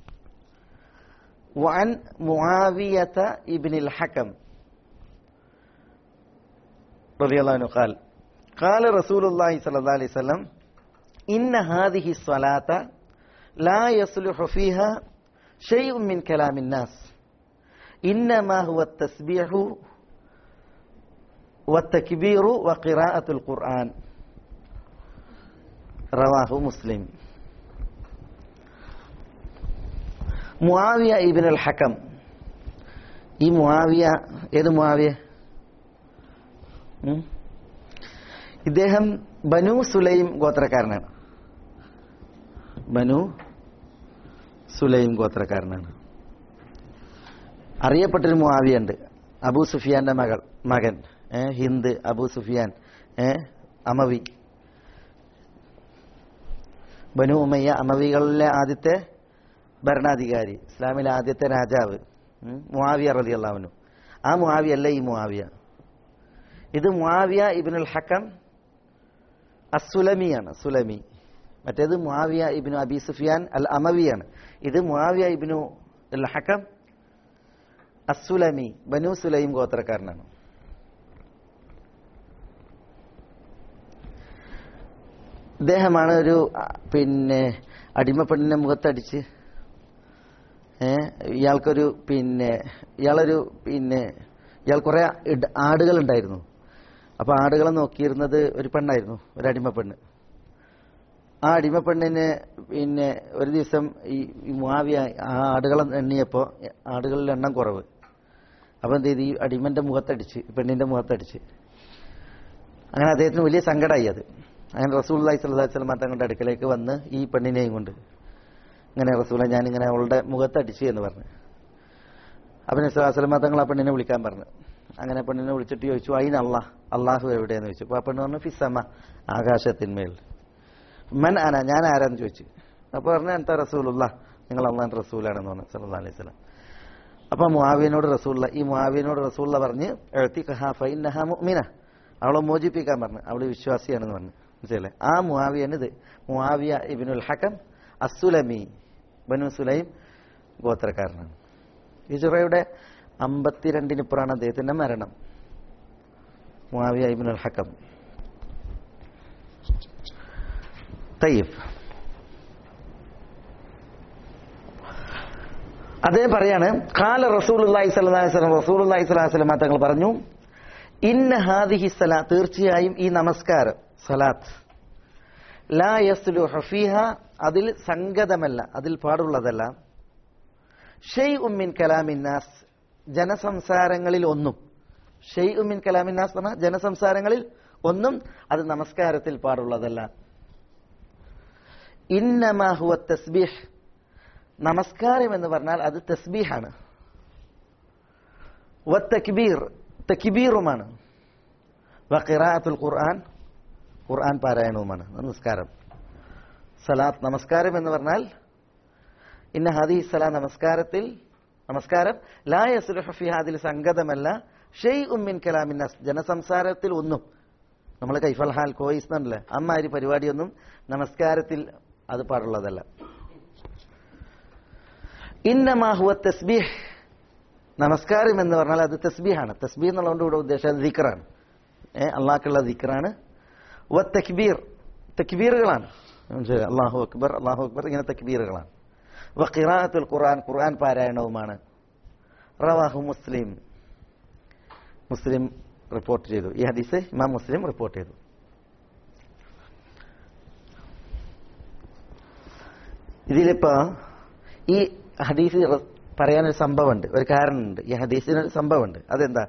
وعن معاوية ابن الحكم رضي الله عنه قال قال رسول الله صلى الله عليه وسلم إن هذه الصلاة لا يصلح فيها شيء من كلام الناس إنما هو التسبيح والتكبير وقراءة القرآن رواه مسلم മുആവിയ ഇബിൻ അൽ ഹക്കം ഈ മുആവിയ ഏത് മുആവിയ ഉം? ഇദ്ദേഹം ബനു സുലൈം ഗോത്രക്കാരനാണ് ബനു സുലൈം ഗോത്രക്കാരനാണ് അറിയപ്പെട്ടൊരു മുആവിയുണ്ട് അബൂ സുഫിയാന്റെ മകൾ മകൻ ഏ, ഹിന്ദ് അബൂ സുഫിയാൻ ഏ, അമവി ബനു ഉമയ്യ അമവികളിലെ ആദ്യത്തെ ഭരണാധികാരി ഇസ്ലാമിലെ ആദ്യത്തെ രാജാവ് ഉം, മുആവിയ റളിയല്ലാഹു ആ മുആവിയ അല്ല ഈ മുആവിയ ഇത് മുആവിയ ഇബ്നുൽ ഹക്കം അസുലമിയാണ് സുലമി മറ്റേത് മുആവിയ ഇബ്നു അബി സുഫിയാൻ അൽ അമവിയാണ് ഇത് മുആവിയ ഇബ്നു അൽ ഹക്കം അസുലമി ബനു സുലൈം ഗോത്രക്കാരനാണ് ഇദ്ദേഹമാണ് ഒരു അ, പിന്നെ അടിമപ്പെണ്ണിനെ മുഖത്തടിച്ച് ഏ, ഇയാൾക്കൊരു പിന്നെ ഇയാളൊരു പിന്നെ ഇയാൾ കുറെ ആടുകൾ ഉണ്ടായിരുന്നു അപ്പൊ ആടുകളെ നോക്കിയിരുന്നത് ഒരു പെണ്ണായിരുന്നു ഒരു അടിമപ്പെണ്ണ് ആ അടിമപ്പെണ്ണിന് പിന്നെ ഒരു ദിവസം ഈ ഈ മുആവിയ ആ ആടുകളെ എണ്ണിയപ്പോ ആടുകളിൽ എണ്ണം കുറവ് അപ്പൊ എന്ത് ചെയ്തു ഈ അടിമന്റെ മുഖത്തടിച്ച് ഈ പെണ്ണിന്റെ മുഖത്തടിച്ച് അങ്ങനെ അദ്ദേഹത്തിന് വലിയ സങ്കടമായി അത് അങ്ങനെ റസൂൽ അള്ളഹി സ്വല്ലല്ലാഹി അലൈഹി വസല്ലം തങ്ങളുടെ അടുക്കലേക്ക് വന്ന് ഈ പെണ്ണിനെയും കൊണ്ട് ഇങ്ങനെ റസൂല ഞാൻ ഇങ്ങനെ അവളുടെ മുഖത്തടിച്ചു എന്ന് പറഞ്ഞു അപ്പൊ നിസ്ലാസ്ലമ തങ്ങൾ ആ പെണ്ണിനെ വിളിക്കാൻ പറഞ്ഞു അങ്ങനെ പെണ്ണിനെ വിളിച്ചിട്ട് ചോദിച്ചു അയിന് അള്ളാഹ് അള്ളാഹു എവിടെയെന്ന് ചോദിച്ചു അപ്പൊ ആ പെണ്ണ് പറഞ്ഞു ഫിസമ ആകാശത്തിന്മേൽ മൻ ആന ഞാൻ ആരാന്ന് ചോദിച്ചു അപ്പൊ പറഞ്ഞു എന്താ റസൂലുള്ള നിങ്ങൾ അള്ളാഹ് റസൂലാണെന്ന് പറഞ്ഞു സല്ലല്ലാഹു അലൈഹി വസല്ലം അപ്പൊ മുആവിയനോട് റസൂല്ല ഈ മുആവിയനോട് റസൂല്ല പറഞ്ഞ് എഴുത്തിക്കഹാ ഫൈനഹ മുഅ്മിന അവളെ മോചിപ്പിക്കാൻ പറഞ്ഞു അവള് വിശ്വാസിയാണെന്ന് പറഞ്ഞു മനസ്സിലല്ലേ ആ മുആവിയാണ് ഇത് മുആവിയ ഇബ്നുൽ ഹക്കം അസുലമി ബനു സുലൈം ഗോത്രക്കാരനാണ് ഹിജറയുടെ അമ്പത്തിരണ്ടിനിപ്പുറാണ് അദ്ദേഹത്തിന്റെ മരണം മുആവിയ ഇബ്നുൽ ഹക്കം തയ്യബ് അദ്ദേഹം പറയാണ് കാല റസൂലുള്ളാഹി സ്വല്ലല്ലാഹി അലൈഹി വസല്ലം റസൂലുള്ളാഹി സ്വല്ലല്ലാഹി അലൈഹി വസല്ലം തങ്ങൾ പറഞ്ഞു ഇന്ന ഹാദിഹി സലാ തീർച്ചയായും ഈ നമസ്കാരം സലാത്ത് ലാ യസ്ലുഹു ഫീഹ അതിൽ സംഗതമല്ല അതിൽ പാടുള്ളതല്ല ഷെയ് ഉമ്മിൻ കലാമിന്നാസ് ജനസംസാരങ്ങളിൽ ഒന്നും ഷെയ് ഉമ്മിൻ കലാമിന്നാസ് പറഞ്ഞ ജനസംസാരങ്ങളിൽ ഒന്നും അത് നമസ്കാരത്തിൽ പാടുള്ളതല്ല ഇന്നമാഹുവ തസ്ബീഹ് നമസ്കാരം എന്ന് പറഞ്ഞാൽ അത് തസ്ബീഹാണ് വ തക്ബീർ തക്ബീറുമാണ് വ ഖിറാഅത്തുൽ ഖുർആൻ ഖുർആൻ പാരായണവുമാണ് നമസ്കാരം സലാത്ത് നമസ്കാരം എന്ന് പറഞ്ഞാൽ ഇന്ന ഹദി സലാ നമസ്കാരത്തിൽ നമസ്കാരം ലാ യസ്ലുഹു ഫി ഹാദിൽ സംഗതമല്ല ഷെയ് ഉമ്മിൻ കലാമിന്നസ് ജനസംസാരത്തിൽ ഒന്നും നമ്മൾ കൈഫൽ ഹാൽ കോയിസ് എന്നല്ലേ അമ്മാരി പരിപാടിയൊന്നും നമസ്കാരത്തിൽ അത് പാടുള്ളതല്ല ഇന്നമാഹുവ തസ്ബീഹ് നമസ്കാരം എന്ന് പറഞ്ഞാൽ അത് തസ്ബീഹാണ് തസ്ബീഹ് എന്നുള്ളതുകൊണ്ട് ഇവിടെ ഉദ്ദേശം ദിക്റാണ് ഏ അള്ളാഹ്ക്കുള്ള ദിക്റാണ് വ തക്ബീർ തക്ബീറുകളാണ് മനസ്സിലായോ? അള്ളാഹു അക്ബർ അള്ളാഹു അക്ബർ ഇങ്ങനെ തക്ബീറുകളാണ് വ ഖിറാഅത്തുൽ ഖുർആൻ ഖുർആൻ പാരായണവുമാണ് റവാഹു മുസ്ലിം മുസ്ലിം റിപ്പോർട്ട് ചെയ്തു ഈ ഹദീസ് ഇമാം മുസ്ലിം റിപ്പോർട്ട് ചെയ്തു ഇതിലിപ്പോ ഈ ഹദീസ് റ- പറയാനൊരു സംഭവമുണ്ട് ഒരു കാരണമുണ്ട് ഈ ഹദീസിന് ഒരു സംഭവമുണ്ട് അതെന്താ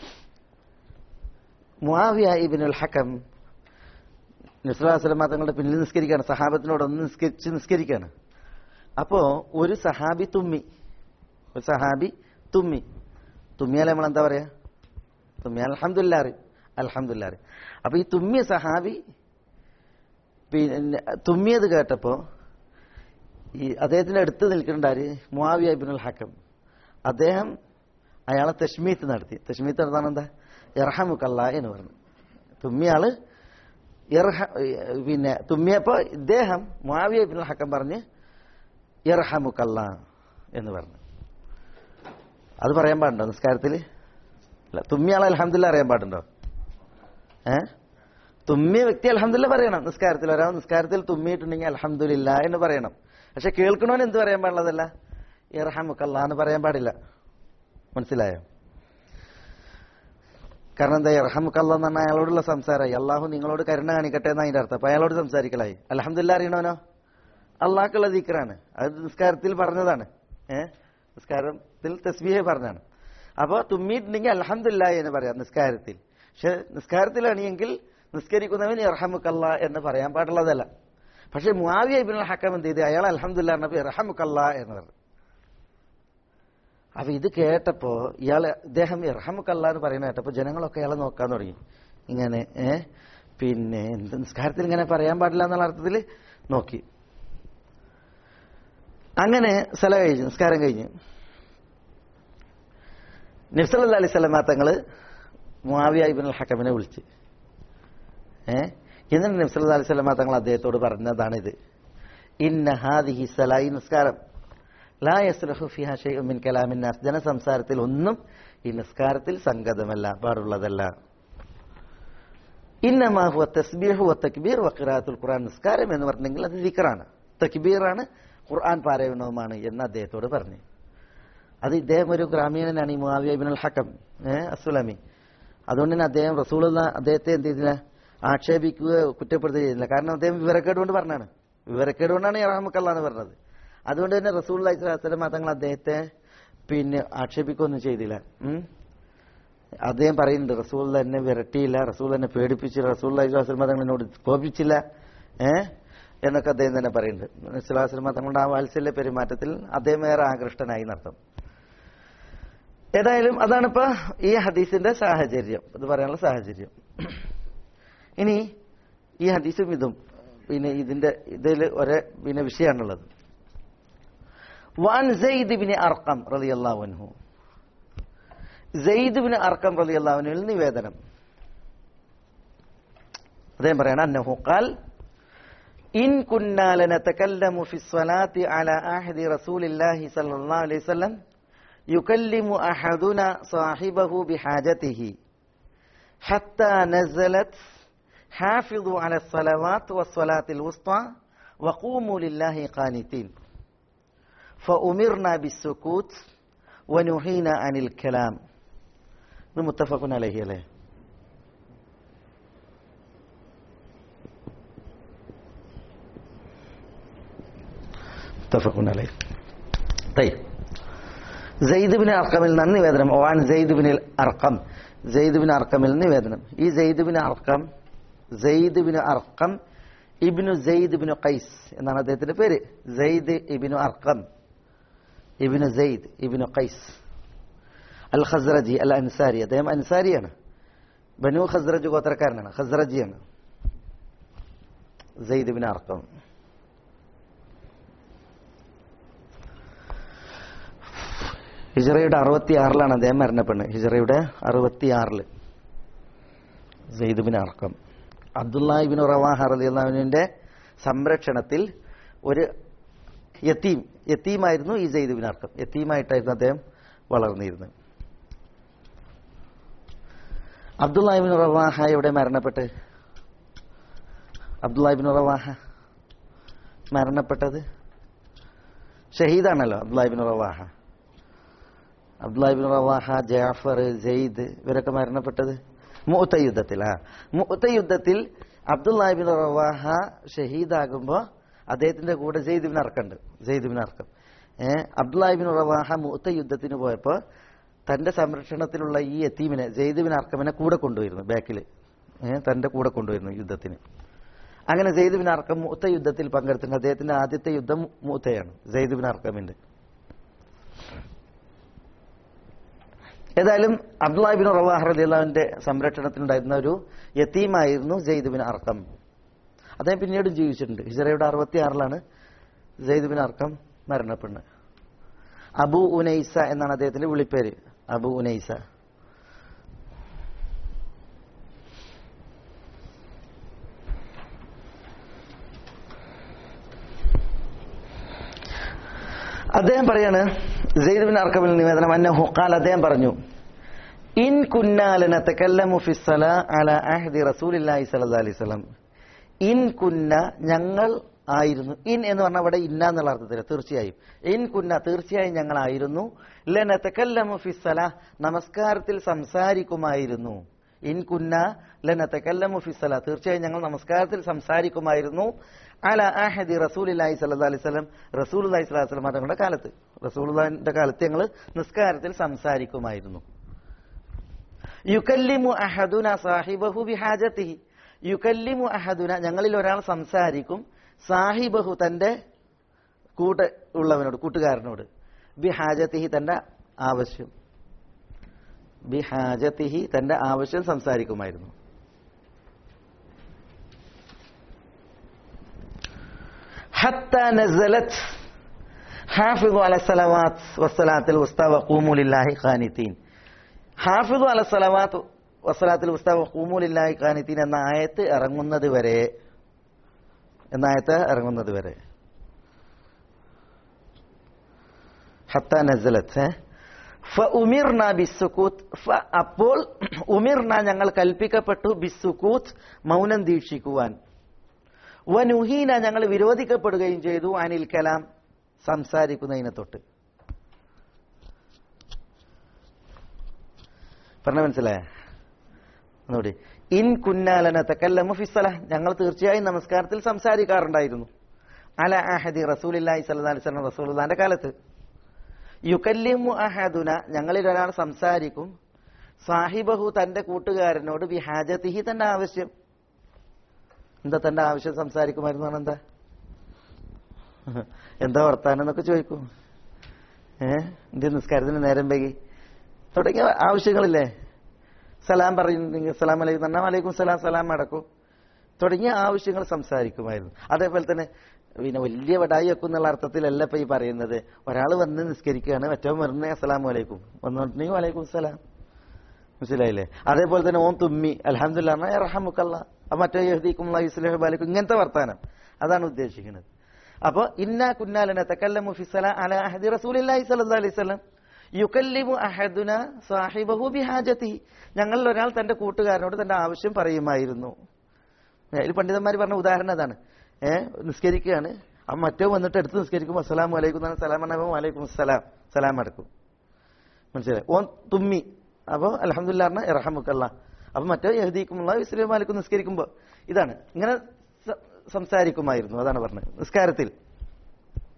മുആവിയ ഇബ്നുൽ ഹക്കം നിസ്ലാസ്ലമ തങ്ങളുടെ പിന്നിൽ നിസ്കരിക്കുകയാണ് സഹാബത്തിനോട് ഒന്ന് നിസ്കരിച്ച് നിസ്കരിക്കുകയാണ് അപ്പോ ഒരു സഹാബി തുമ്മി ഒരു സഹാബി തുമ്മി തുമ്മിയാൽ നമ്മൾ എന്താ പറയാ തുമ്മിയാൽ അൽഹംദുലില്ലാ അൽഹംദുലില്ലാ അപ്പൊ ഈ തുമ്മിയ സഹാബി പിന്നെ തുമ്മിയത് കേട്ടപ്പോ ഈ അദ്ദേഹത്തിന്റെ അടുത്ത് നിൽക്കുന്നുണ്ടാര് മുആവിയ ഇബ്നുൽ ഹക്കം അദ്ദേഹം അയാളെ തഷ്മീത്ത് നടത്തി തഷ്മീത്ത് നടത്താൻ എന്താ ഇർഹമുക്കല്ല എന്ന് പറഞ്ഞു തുമ്മിയാള് ഇർഹ പിന്നെ തുമ്മിയപ്പോ ഇദ്ദേഹം മുആവിയ ഇബ്നുൽ ഹക്കം പറഞ്ഞ് ഇർഹമുക്കല്ല എന്ന് പറഞ്ഞു അത് പറയാൻ പാടുണ്ടോ നിസ്കാരത്തിൽ അല്ല തുമ്മിയാളെ അലഹമില്ല അറിയാൻ പാടുണ്ടോ ഏ തുമ്മിയ വ്യക്തി അലഹമില്ല പറയണം നിസ്കാരത്തിൽ ഒരാൾ നിസ്കാരത്തിൽ തുമ്മിയിട്ടുണ്ടെങ്കിൽ അലഹമില്ല എന്ന് പറയണം പക്ഷെ കേൾക്കണോന് എന്ത് പറയാൻ പാടില്ലതല്ല ഇറഹമുക്കല്ല എന്ന് പറയാൻ പാടില്ല മനസ്സിലായോ കാരണം എന്താ ഇറഹമുക്കല്ല എന്ന് പറഞ്ഞാൽ അയാളോടുള്ള സംസാരമായി അള്ളാഹു നിങ്ങളോട് കരുണ കാണിക്കട്ടെ എന്ന് അതിന്റെ അർത്ഥം അപ്പൊ അയാളോട് സംസാരിക്കലായി അലഹമില്ല അറിയണവനോ അള്ളാഹ്ക്കുള്ള ദിക്കറാണ് അത് നിസ്കാരത്തിൽ പറഞ്ഞതാണ് ഏ നിസ്കാരത്തിൽ തസ്ബീഹെ പറഞ്ഞാണ് അപ്പൊ തുമ്മിയിട്ടുണ്ടെങ്കിൽ അലഹമില്ല എന്ന് പറയാം നിസ്കാരത്തിൽ പക്ഷെ നിസ്കാരത്തിലാണെങ്കിൽ നിസ്കരിക്കുന്നവൻ ഇറഹമുക്കല്ല എന്ന് പറയാൻ പാടുള്ളതല്ല പക്ഷെ മുആവിയ ഇബ്നുൽ ഹക്കം എന്ത് ചെയ്ത് അയാൾ അലഹമില്ല പറഞ്ഞപ്പോ ഇറഹമുക്കല്ല എന്ന് പറഞ്ഞു അപ്പൊ ഇത് കേട്ടപ്പോ ഇയാൾ ഇദ്ദേഹം ഇറഹമുക്കല്ല എന്ന് പറയുന്ന കേട്ടപ്പോ ജനങ്ങളൊക്കെ അയാളെ നോക്കാൻ തുടങ്ങി ഇങ്ങനെ ഏ പിന്നെ എന്ത് നിസ്കാരത്തിൽ ഇങ്ങനെ പറയാൻ പാടില്ല എന്നുള്ള അർത്ഥത്തിൽ നോക്കി അങ്ങനെ സ്ഥലം കഴിഞ്ഞു നിസ്കാരം കഴിഞ്ഞു നബ്സല്ലാ അലൈഹി സ്വലമാ തങ്ങള് മുആവിയ ഇബ്നുൽ ഹക്കമിനെ വിളിച്ച് ഏ എന്നിട്ട് നബ്സല്ലാ അലൈഹി സ്വലമാ തങ്ങൾ അദ്ദേഹത്തോട് പറഞ്ഞതാണിത് ഇന്ന ഹാദിഹി സലായി നിസ്കാരം ലാ യസ്ലഹു ഫിഹ ഷൈഉം മിൻ കലാമിൻ നാസ് ജനസംസാരത്തിൽ ഒന്നും ഈ നിസ്കാരത്തിൽ സംഗതമല്ല പാടുള്ളതല്ല ഇന്നമാ ഹുവ തസ്ബീഹു വ തക്ബീർ വ ഖിറാഅത്തുൽ ഖുർആൻ നിസ്കാരം എന്ന് പറഞ്ഞെങ്കിൽ അത് ദിക്റാണ് തക്ബീറാണ് ഖുർആൻ പാരായണവുമാണ് എന്ന് അദ്ദേഹത്തോട് പറഞ്ഞു അത് ഇദ്ദേഹം ഒരു ഗ്രാമീണനാണ് ഈ മുആവിയ ഇബ്നുൽ ഹക്കം ഏഹ് അസുലമി അതുകൊണ്ട് തന്നെ അദ്ദേഹം റസൂലുള്ള അദ്ദേഹത്തെ എന്ത് ചെയ്തില്ല ആക്ഷേപിക്കുകയോ കുറ്റപ്പെടുത്തുകയോ ചെയ്തില്ല കാരണം അദ്ദേഹം വിവരക്കേട് കൊണ്ട് പറഞ്ഞാണ് വിവരക്കേട് കൊണ്ടാണ് ഇറഹമുക്കല്ല എന്ന് പറഞ്ഞത് അതുകൊണ്ട് തന്നെ റസൂൽ അലൈഹിസ്ലാം തങ്ങൾ അദ്ദേഹത്തെ പിന്നെ ആക്ഷേപിക്കുകയൊന്നും ചെയ്തില്ല ഉം. അദ്ദേഹം പറയുന്നുണ്ട് റസൂൽ തന്നെ വിരട്ടിയില്ല റസൂൽ തന്നെ പേടിപ്പിച്ചില്ല റസൂൽ അലൈഹിസ്ലാം തങ്ങൾ എന്നോട് കോപിച്ചില്ല ഏ എന്നൊക്കെ അദ്ദേഹം തന്നെ പറയുന്നുണ്ട് ഇസ്ലാസ്ലമ തങ്ങളുടെ ആ വാത്സല്യ പെരുമാറ്റത്തിൽ അദ്ദേഹം ഏറെ ആകൃഷ്ടനായി നടത്തും ഏതായാലും അതാണിപ്പോ ഈ ഹദീസിന്റെ സാഹചര്യം ഇത് പറയാനുള്ള സാഹചര്യം ഇനി ഈ ഹദീസും ഇതും പിന്നെ ഇതിന്റെ ഇതിൽ ഒരേ പിന്നെ വിഷയമാണുള്ളത് വാൻ സെയ്ദ് ബിന് അർക്കം റളിയല്ലാഹു അൻഹു സെയ്ദ് ബിന് അർക്കം റളിയല്ലാഹു അൻഹുവിൽ നിവേദനം അദ്ദേഹം പറയണം അന്നഹു ഖാൽ ഇൻ കുന്നാ ലനതകല്ലമു ഫി സ്വലാത്തി അലാ അഹദി റസൂലില്ലാഹി സ്വല്ലല്ലാഹു അലൈഹി വസല്ലം യുകല്ലിമു അഹദുന സാഹിബഹു ബിഹാജതിഹി حتى نزلت حافظوا على الصلوات والصلاة الوسطى وقوموا لله قانتين فأمرنا بالسكوت ونهينا عن الكلام ഇത് മുത്തഫഖുൻ അലൈഹി അല്ലേ മുത്തഫഖുൻ അലൈഹി طيب സെയ്ദ് ബിൻ അർക്കമിൽ നിന്ന് നിവേദനം ഓൻ Zayd bin Arqam Zayd bin അർക്കമിൽ നിന്ന് നിവേദനം ഈ Zayd bin Arqam Zayd bin Arqam Ibn Zayd bin Qais എന്നാണ് അദ്ദേഹത്തിന്റെ പേര് സെയ്ദ് ഇബ്നു അർക്കം ഇബ്നു സെയ്ദ് ഇബ്നു ഖൈസ് അൽ ഖസ്റജി അൽ അൻസാരി അദ്ദേഹം അൻസാരിയാണ് ബനു ഖസ്റജ് ഗോത്രക്കാരനാണ് ഖസ്റജിയാണ് സെയ്ദ് ബിൻ അർക്കം ഹിജറയുടെ അറുപത്തിയാറിലാണ് അദ്ദേഹം മരണപ്പെടുന്നത് ഹിജറയുടെ അറുപത്തിയാറില് സെയ്ദുബിൻ അർക്കം അബ്ദുല്ലാഹിബിൻ റവാഹ റലിയുള്ളവിന്റെ സംരക്ഷണത്തിൽ ഒരു യത്തീം യത്തീമായിരുന്നു ഈ സെയ്ദുബിൻ അർക്കം യത്തീമായിട്ടായിരുന്നു അദ്ദേഹം വളർന്നിരുന്നത് അബ്ദുല്ലാഹിബിൻ റവാഹ എവിടെ മരണപ്പെട്ട് അബ്ദുല്ലാഹിബിൻ റവാഹ മരണപ്പെട്ടത് ഷഹീദാണല്ലോ Abdullah ibn Rawaha Abdullah ibn Rawaha Jafar Zayd ഇവരൊക്കെ മരണപ്പെട്ടത് മുഅത്ത യുദ്ധത്തിൽ ആ മുഅത്ത യുദ്ധത്തിൽ അബ്ദുല്ലാഹിബിൻ റവാഹ ഷഹീദാകുമ്പോൾ അദ്ദേഹത്തിന്റെ കൂടെ സെയ്ദ് അർക്കുണ്ട് സെയ്ദ് അർക്കം ഏഹ് അബ്ദുല്ലാഹിബിൻ റവാഹ മുഅത്ത യുദ്ധത്തിന് പോയപ്പോൾ തന്റെ സംരക്ഷണത്തിലുള്ള ഈ യത്തീമിനെ സെയ്ദ് അർക്കമിനെ കൂടെ കൊണ്ടുവരുന്നു ബാക്കിൽ ഏഹ് തന്റെ കൂടെ കൊണ്ടുവരുന്നു യുദ്ധത്തിന് അങ്ങനെ സെയ്ദ് ബിൻ അർക്കം മുഅത്ത യുദ്ധത്തിൽ പങ്കെടുത്തിട്ടുണ്ട് അദ്ദേഹത്തിന്റെ ആദ്യത്തെ യുദ്ധം മുഅത്തയാണ് സെയ്ദ് ബിൻ അർക്കമിന്റെ ഏതായാലും അബ്ദുല്ലാഹിബിൻ റവാഹ് റലിയുള്ളാവിന്റെ സംരക്ഷണത്തിനുണ്ടായിരുന്ന ഒരു യത്തീമായിരുന്നു ജെയ്ദ് ബിൻ അർക്കം അദ്ദേഹം പിന്നീടും ജീവിച്ചിട്ടുണ്ട് ഹിജറയുടെ അറുപത്തി ആറിലാണ് ജെയ്ദ് ബിൻ അർക്കം മരണപ്പെടുന്നത് അബു ഉനൈസ എന്നാണ് അദ്ദേഹത്തിന്റെ വിളിപ്പേര് അബു ഉനൈസ അദ്ദേഹം പറയാണ് സെയ്ദ് ബിൻ അർക്കമിൽ നിവേദനം അന്ന ഹുക്കാൽ അദ്ദേഹം പറഞ്ഞു ഇൻ കുന്നാലന തക്കല്ലമു ഫിസ്സല അല അഹദി റസൂലില്ലാഹി സല്ലല്ലാഹു അലൈഹി വസല്ലം ഇൻ കുന്ന ഞങ്ങൾ ആയിരുന്നു ഇൻ എന്ന് പറഞ്ഞാൽ അവിടെ ഇന്ന എന്നുള്ള അർത്ഥത്തിൽ തീർച്ചയായും ഇൻ കുന്ന തീർച്ചയായും ഞങ്ങളായിരുന്നു ലന തക്കല്ലമു ഫിസ്സല നമസ്കാരത്തിൽ സംസാരിക്കുമായിരുന്നു ഇൻ കുന്ന ലന തക്കല്ലമു ഫിസ്സല തീർച്ചയായും ഞങ്ങൾ നമസ്കാരത്തിൽ സംസാരിക്കുമായിരുന്നു അല അഹദി റസൂലില്ലാഹി സല്ലല്ലാഹു അലൈഹി വസല്ലം റസൂലുള്ളാഹി സ്വല്ലല്ലാഹു അലൈഹി വസല്ലം തങ്ങളുടെ കാലത്ത് റസൂലുള്ളാഹിന്റെ കാലത്ത് ഞങ്ങൾ നിസ്കാരത്തിൽ സംസാരിക്കുമായിരുന്നു യുക്കല്ലിമു അഹദുന സാഹിബഹു ബിഹാജത്തിഹി യുക്കല്ലിമു അഹദുന ഞങ്ങളിൽ ഒരാൾ സംസാരിക്കും സാഹിബഹു തന്റെ കൂട്ട ഉള്ളവനോട് കൂട്ടുകാരനോട് ബിഹാജത്തിഹി തന്റെ ആവശ്യം ബിഹാജത്തിഹി തന്റെ ആവശ്യം സംസാരിക്കുമായിരുന്നു حتى نزلت حافظوا على الصلوات والصلاة الوسطى وقوموا لله قانتين ഹാഫിദു അല സലവാത്ത് വസ്സലാത്തിൽ ഉസ്താവ് ഖൂമുലില്ലാഹി ഖാനിത്തീൻ എന്ന ആയത്ത് ഇറങ്ങുന്നത് വരെ എന്ന ആയത്ത് ഇറങ്ങുന്നത് വരെ ഹത്ത നസലത്ത് ഫ ഉമിർന ബിസുക്കൂത്ത് ഫ അപ്പോൾ ഉമിർന ഞങ്ങൾ കൽപ്പിക്കപ്പെട്ടു ബിസുക്കൂത്ത് മൗനം ദീക്ഷിക്കുവാൻ വനുഹീന ഞങ്ങൾ വിരോധിക്കപ്പെടുകയും ചെയ്തു അനിൽ കലാം സംസാരിക്കുന്നതിനെ തൊട്ട് പറഞ്ഞ മനസ്സിലായ ഒന്നുകൂടി ഇൻ കുന്നാലന തക്കല്ലമു ഫിസ്സല ഞങ്ങൾ തീർച്ചയായും നമസ്കാരത്തിൽ സംസാരിക്കാറുണ്ടായിരുന്നു അല അഹദി റസൂലില്ലാഹി സല്ലല്ലാഹു അലൈഹി വസല്ലം റസൂലുള്ളാഹിന്റെ കാലത്ത് യുക്കല്ലിമു അഹദുന ഞങ്ങളിൽ ഒരാൾ സംസാരിക്കും സാഹിബഹു തന്റെ കൂട്ടുകാരനോട് ബിഹാജത്തിഹി തന്റെ ആവശ്യം എന്താ തന്റെ ആവശ്യം സംസാരിക്കുമായിരുന്നു എന്നാണ് എന്താ എന്താ വർത്താനം എന്നൊക്കെ ചോദിക്കും ഏഹ് എന്ത് നിസ്കാരത്തിന് നേരം വൈകി തുടങ്ങിയ ആവശ്യങ്ങളില്ലേ സലാം പറയുന്നു സലാം അലൈക്കും തന്നെ വലൈക്കും സലാം സലാം അടക്കും തുടങ്ങിയ ആവശ്യങ്ങൾ സംസാരിക്കുമായിരുന്നു അതേപോലെ തന്നെ പിന്നെ വലിയ വടായി വെക്കും എന്നുള്ള അർത്ഥത്തിലല്ല ഇപ്പൊ ഈ പറയുന്നത് ഒരാൾ വന്ന് നിസ്കരിക്കുകയാണ് മറ്റവൻ വരുന്ന അസ്സലാമു അലൈക്കും വന്നിട്ടുണ്ടെങ്കിൽ വലൈക്കും സലാം മനസ്സിലായില്ലേ അതേപോലെ തന്നെ ഓൻ തുമ്മി അലഹമുല്ല റഹമുക്കല്ല മറ്റേ യഹദീക്കും ഇസ്ലാഹു ബാലിക്കും ഇങ്ങനത്തെ വർത്താനം അതാണ് ഉദ്ദേശിക്കുന്നത് അപ്പൊ ഇന്ന കുന്നാലന തക്കല്ലമു ഫിസല അല അഹദി റസൂലില്ലാഹി സ്വല്ലല്ലാഹു അലൈഹി വസല്ലം യുക്കല്ലിമു അഹദുന സാഹിബഹു ബിഹാജത്തി ഞങ്ങളിൽ ഒരാൾ തന്റെ കൂട്ടുകാരനോട് തന്റെ ആവശ്യം പറയുമായിരുന്നു ഇതിൽ പണ്ഡിതന്മാർ പറഞ്ഞ ഉദാഹരണം അതാണ് ഏഹ് നിസ്കരിക്കുകയാണ് ആ മറ്റോ വന്നിട്ട് എടുത്ത് നിസ്കരിക്കും അസ്സലാം വലൈക്കും എന്നാണ് സലാം പറഞ്ഞപ്പോൾ വലൈക്കും സലാം സലാം അടക്കും മനസ്സിലായി ഓൻ തുമ്മി അപ്പോൾ അലഹമുല്ല പറഞ്ഞ ഇറഹമുക്കല്ല അപ്പൊ മറ്റോ യഹദീക്കുമുള്ള ഇസ്ലാം മാലിക്കും നിസ്കരിക്കുമ്പോൾ ഇതാണ് ഇങ്ങനെ സംസാരിക്കുമായിരുന്നു അതാണ് പറഞ്ഞത് നിസ്കാരത്തിൽ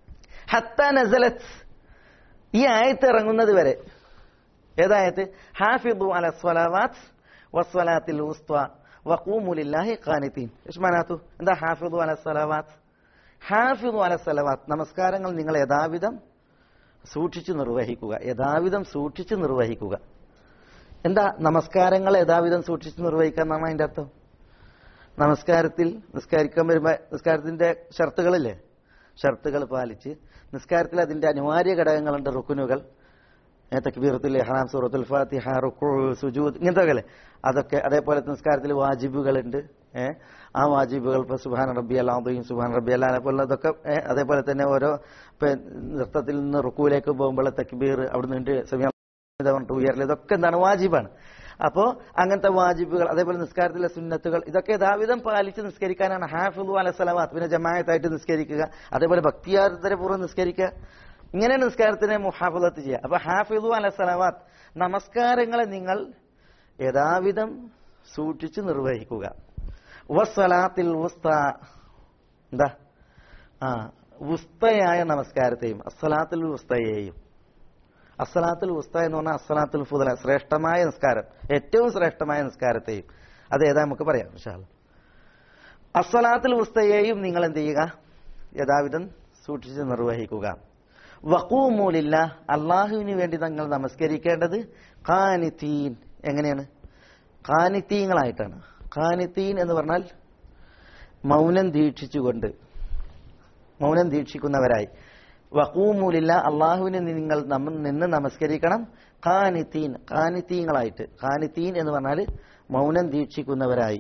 ഹത്ത നസലത്ത് ഈ ആയത്ത് ഇറങ്ങുന്നത് വരെ ഏതായത് ഹാഫിദു അല സ്വലാവാത്ത് വസ്വലാത്തിൽ ഉസ്ത്വ വഖൂമു ലില്ലാഹി ഖാനിതീൻ ഇഷ്മാനാത്തു എന്താ ഹാഫിദു അല സ്വലാവാത്ത് ഹാഫിദു അല സ്വലാവാത്ത് നമസ്കാരങ്ങൾ നിങ്ങൾ യഥാവിധം സൂക്ഷിച്ചു നിർവഹിക്കുക യഥാവിധം സൂക്ഷിച്ചു നിർവഹിക്കുക എന്താ നമസ്കാരങ്ങൾ യഥാവിധം സൂക്ഷിച്ചു നിർവഹിക്കുക എന്നാണ് അതിന്റെ അർത്ഥം നമസ്കാരത്തിൽ നിസ്കരിക്കാൻ വരുമ്പോ നിസ്കാരത്തിന്റെ ഷർത്തുകളില്ലേ ഷർത്തുകൾ പാലിച്ച് നിസ്കാരത്തിൽ അതിന്റെ അനിവാര്യ ഘടകങ്ങളുണ്ട് റുക്കുനുകൾ ഏ, തക്ബീറത്തുൽ ഇഹ്റാം സൂറത്തുൽ ഫാത്തിഹ റുക്കു സുജൂദ് ഇങ്ങനത്തെ ഒക്കെ അല്ലേ അതൊക്കെ അതേപോലെ നിസ്കാരത്തിൽ വാജിബുകളുണ്ട് ഏഹ് ആ വാജിബുകൾ ഇപ്പൊ സുബാൻ റബ്ബി അല്ലാതെയും സുബാൻ റബ്ബി അല്ലാതെ പോലെ അതൊക്കെ ഏ, അതേപോലെ തന്നെ ഓരോ ഇപ്പൊ നൃത്തത്തിൽ നിന്ന് റുക്കുവിലേക്ക് പോകുമ്പോൾ തക്ബീർ അവിടെ നിന്ന് സമയം പറഞ്ഞിട്ട് ഉയരൽ ഇതൊക്കെ എന്താണ് വാജിബാണ് അപ്പോ അങ്ങനത്തെ വാജിബുകൾ അതേപോലെ നിസ്കാരത്തിലെ സുന്നത്തുകൾ ഇതൊക്കെ യഥാവിധം പാലിച്ച് നിസ്കരിക്കാനാണ് ഹാഫിദു അല സലവാത്ത് പിന്നെ ജമായത്തായിട്ട് നിസ്കരിക്കുക അതേപോലെ ഭക്തിയാർദ്രപൂർവ്വം നിസ്കരിക്കുക ഇങ്ങനെയാണ് നിസ്കാരത്തിനെ മുഹാഫിദത്ത് ചെയ്യുക അപ്പൊ ഹാഫിദു അല സലവാത്ത് നമസ്കാരങ്ങളെ നിങ്ങൾ യഥാവിധം സൂക്ഷിച്ച് നിർവഹിക്കുക വസ്സലാത്തിൽ ഉസ്ത എന്താ ആ ഉസ്തയായ നമസ്കാരത്തെയും അസ്സലാത്തുൽ ഉസ്തയെയും അസ്സലാത്തുൽ ഉസ്ത എന്ന് പറഞ്ഞാൽ അസ്സലാത്തുൽ ഫുദല ശ്രേഷ്ഠമായ നിസ്കാരം ഏറ്റവും ശ്രേഷ്ഠമായ നിസ്കാരത്തെയും അത് ഏതാ നമുക്ക് പറയാം വിശാൽ അസ്സലാത്തുൽ ഉസ്തയെയും നിങ്ങൾ എന്ത് ചെയ്യുക യഥാവിധം സൂക്ഷിച്ച് നിർവഹിക്കുക വഖൂമൂലില്ല അള്ളാഹുവിന് വേണ്ടി നിങ്ങൾ നമസ്കരിക്കേണ്ടത് ഖാനിത്തീൻ എങ്ങനെയാണ് ഖാനിത്തീങ്ങളായിട്ടാണ് ഖാനിത്തീൻ എന്ന് പറഞ്ഞാൽ മൗനം ദീക്ഷിച്ചുകൊണ്ട് മൗനം ദീക്ഷിക്കുന്നവരായി വഖൂമൂലില്ല അള്ളാഹുവിന് നിങ്ങൾ നമ്മ നിന്ന് നമസ്കരിക്കണം ഖാനിത്തീൻ ഖാനിത്തീങ്ങളായിട്ട് ഖാനിത്തീൻ എന്ന് പറഞ്ഞാൽ മൗനം ദീക്ഷിക്കുന്നവരായി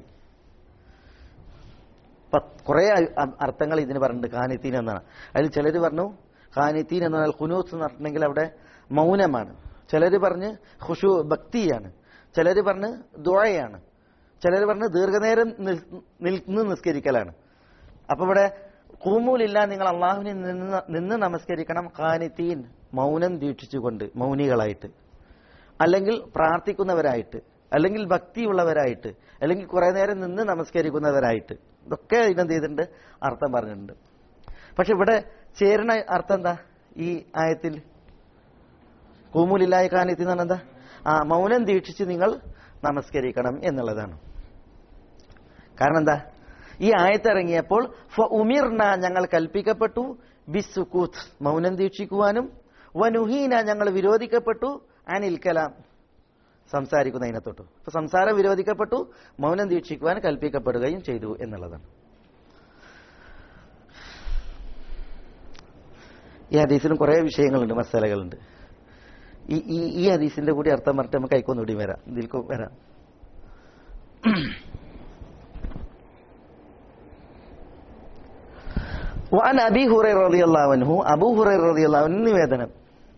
കുറെ അർത്ഥങ്ങൾ ഇതിന് പറഞ്ഞിട്ടുണ്ട് ഖാനിത്തീൻ എന്നാണ് അതിൽ ചിലർ പറഞ്ഞു ഖാനിത്തീൻ എന്ന് പറഞ്ഞാൽ ഖുനൂത്ത് എന്ന് പറഞ്ഞിട്ടുണ്ടെങ്കിൽ അവിടെ മൗനമാണ് ചിലർ പറഞ്ഞ് ഖുഷു ഭക്തിയാണ് ചിലർ പറഞ്ഞ് ദുഴയാണ് ചിലർ പറഞ്ഞ് ദീർഘനേരം നിൽ- നിന്ന് നിസ്കരിക്കലാണ് അപ്പൊ ഇവിടെ കൂമൂലില്ല നിങ്ങൾ അള്ളാഹുവിനെ നിന്ന് നിന്ന് നമസ്കരിക്കണം ഖാനിത്തീൻ മൗനം ദീക്ഷിച്ചുകൊണ്ട് മൗനികളായിട്ട് അല്ലെങ്കിൽ പ്രാർത്ഥിക്കുന്നവരായിട്ട് അല്ലെങ്കിൽ ഭക്തിയുള്ളവരായിട്ട് അല്ലെങ്കിൽ കുറെ നേരം നിന്ന് നമസ്കരിക്കുന്നവരായിട്ട് ഇതൊക്കെ ഇതിനെന്ത് ചെയ്തിട്ടുണ്ട് അർത്ഥം പറഞ്ഞിട്ടുണ്ട് പക്ഷെ ഇവിടെ ചേരുന്ന അർത്ഥം എന്താ ഈ ആയത്തിൽ കൂമൂലില്ലായ കാനത്തി എന്ന് പറഞ്ഞാൽ എന്താ ആ മൗനം ദീക്ഷിച്ച് നിങ്ങൾ നമസ്കരിക്കണം എന്നുള്ളതാണ് കാരണം എന്താ ഈ ആയത്തിറങ്ങിയപ്പോൾ ഉമിർന ഞങ്ങൾ കൽപ്പിക്കപ്പെട്ടു ബിസുക്കൂത്ത് മൗനം ദീക്ഷിക്കുവാനും വനുഹീന ഞങ്ങൾ വിരോധിക്കപ്പെട്ടു അനിൽ കലാം സംസാരിക്കുന്നതിനെ തൊട്ടു അപ്പൊ സംസാരം വിരോധിക്കപ്പെട്ടു മൗനം ദീക്ഷിക്കുവാൻ കൽപ്പിക്കപ്പെടുകയും ചെയ്തു എന്നുള്ളതാണ് ഈ ഹദീസിലും കുറെ വിഷയങ്ങളുണ്ട് മസാലകളുണ്ട് ഈ ഈ ഈ ഹദീസിന്റെ കൂടി അർത്ഥം പറഞ്ഞിട്ട് നമുക്ക് കൈക്കൊന്നുകൂടി വരാം ഇതിൽക്കും വരാം وعن أبي هريرة رضي الله عنه أبو هريرة رضي الله عنه നിവേദനം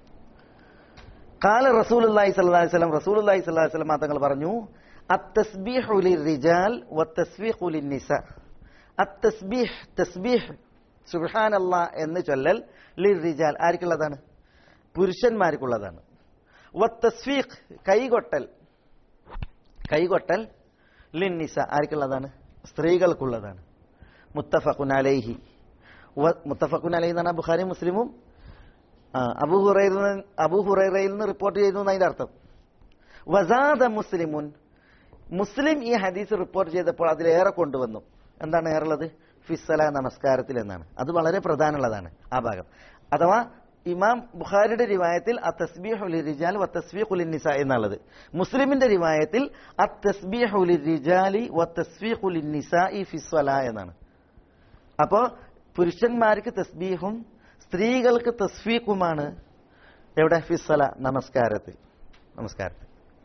قال رسول الله صلى الله عليه وسلم رسول الله صلى الله عليه وسلم തങ്ങൾ പറഞ്ഞു التسبيح للرجال والتسبيح للنساء التسبيح تسبيح സുബ്ഹാൻ അല്ലാ എന്ന് ചൊല്ലൽ ലിറിജാൽ ആർക്കുള്ളതാണ് പുരുഷന്മാർക്കുള്ളതാണ് വത്തസ്ഫീഖ് കൈകൊട്ടൽ കൈകൊട്ടൽ ലിന്നിസ ആർക്കുള്ളതാണ് സ്ത്രീകൾക്കുള്ളതാണ് മുത്തഫഖുൻ അലൈഹി വ- മുത്തഫഖുൻ അലൈഹി എന്ന് പറഞ്ഞാൽ ബുഖാരി മുസ്ലിമും ആ, അബൂ ഹുറൈറ അബൂ ഹുറൈറയിൽ നിന്ന് റിപ്പോർട്ട് ചെയ്യുന്നു എന്നതിന്റെ അർത്ഥം വസാദ മുസ്ലിമുൻ മുസ്ലിം ഈ ഹദീസ് റിപ്പോർട്ട് ചെയ്തപ്പോൾ അതിലേറെ കൊണ്ടുവന്നു എന്താണ് ഏറുള്ളത് ഫിസ്സല നമസ്കാരത്തിൽ എന്നാണ് അത് വളരെ പ്രധാനമുള്ളതാണ് ആ ഭാഗം അഥവാ ഇമാം ബുഖാരിയുടെ റിവായത്തിൽ അ തസ്ബീഹുലി റിജാൽ വ തസ്ബീഖുലി നിസ എന്നുള്ളത് മുസ്ലിമിന്റെ റിവായത്തിൽ അ തസ്ബീഹുലി റിജാലി വ തസ്ബീഖുലി നിസാഇ ഫിസ്വല എന്നാണ് അപ്പോ പുരുഷന്മാർക്ക് തസ്ബീഹും സ്ത്രീകൾക്ക് തസ്ഫീഖുമാണ് എവിടെ ഫിസ്സല നമസ്കാരത്തിൽ നമസ്കാരത്തിൽ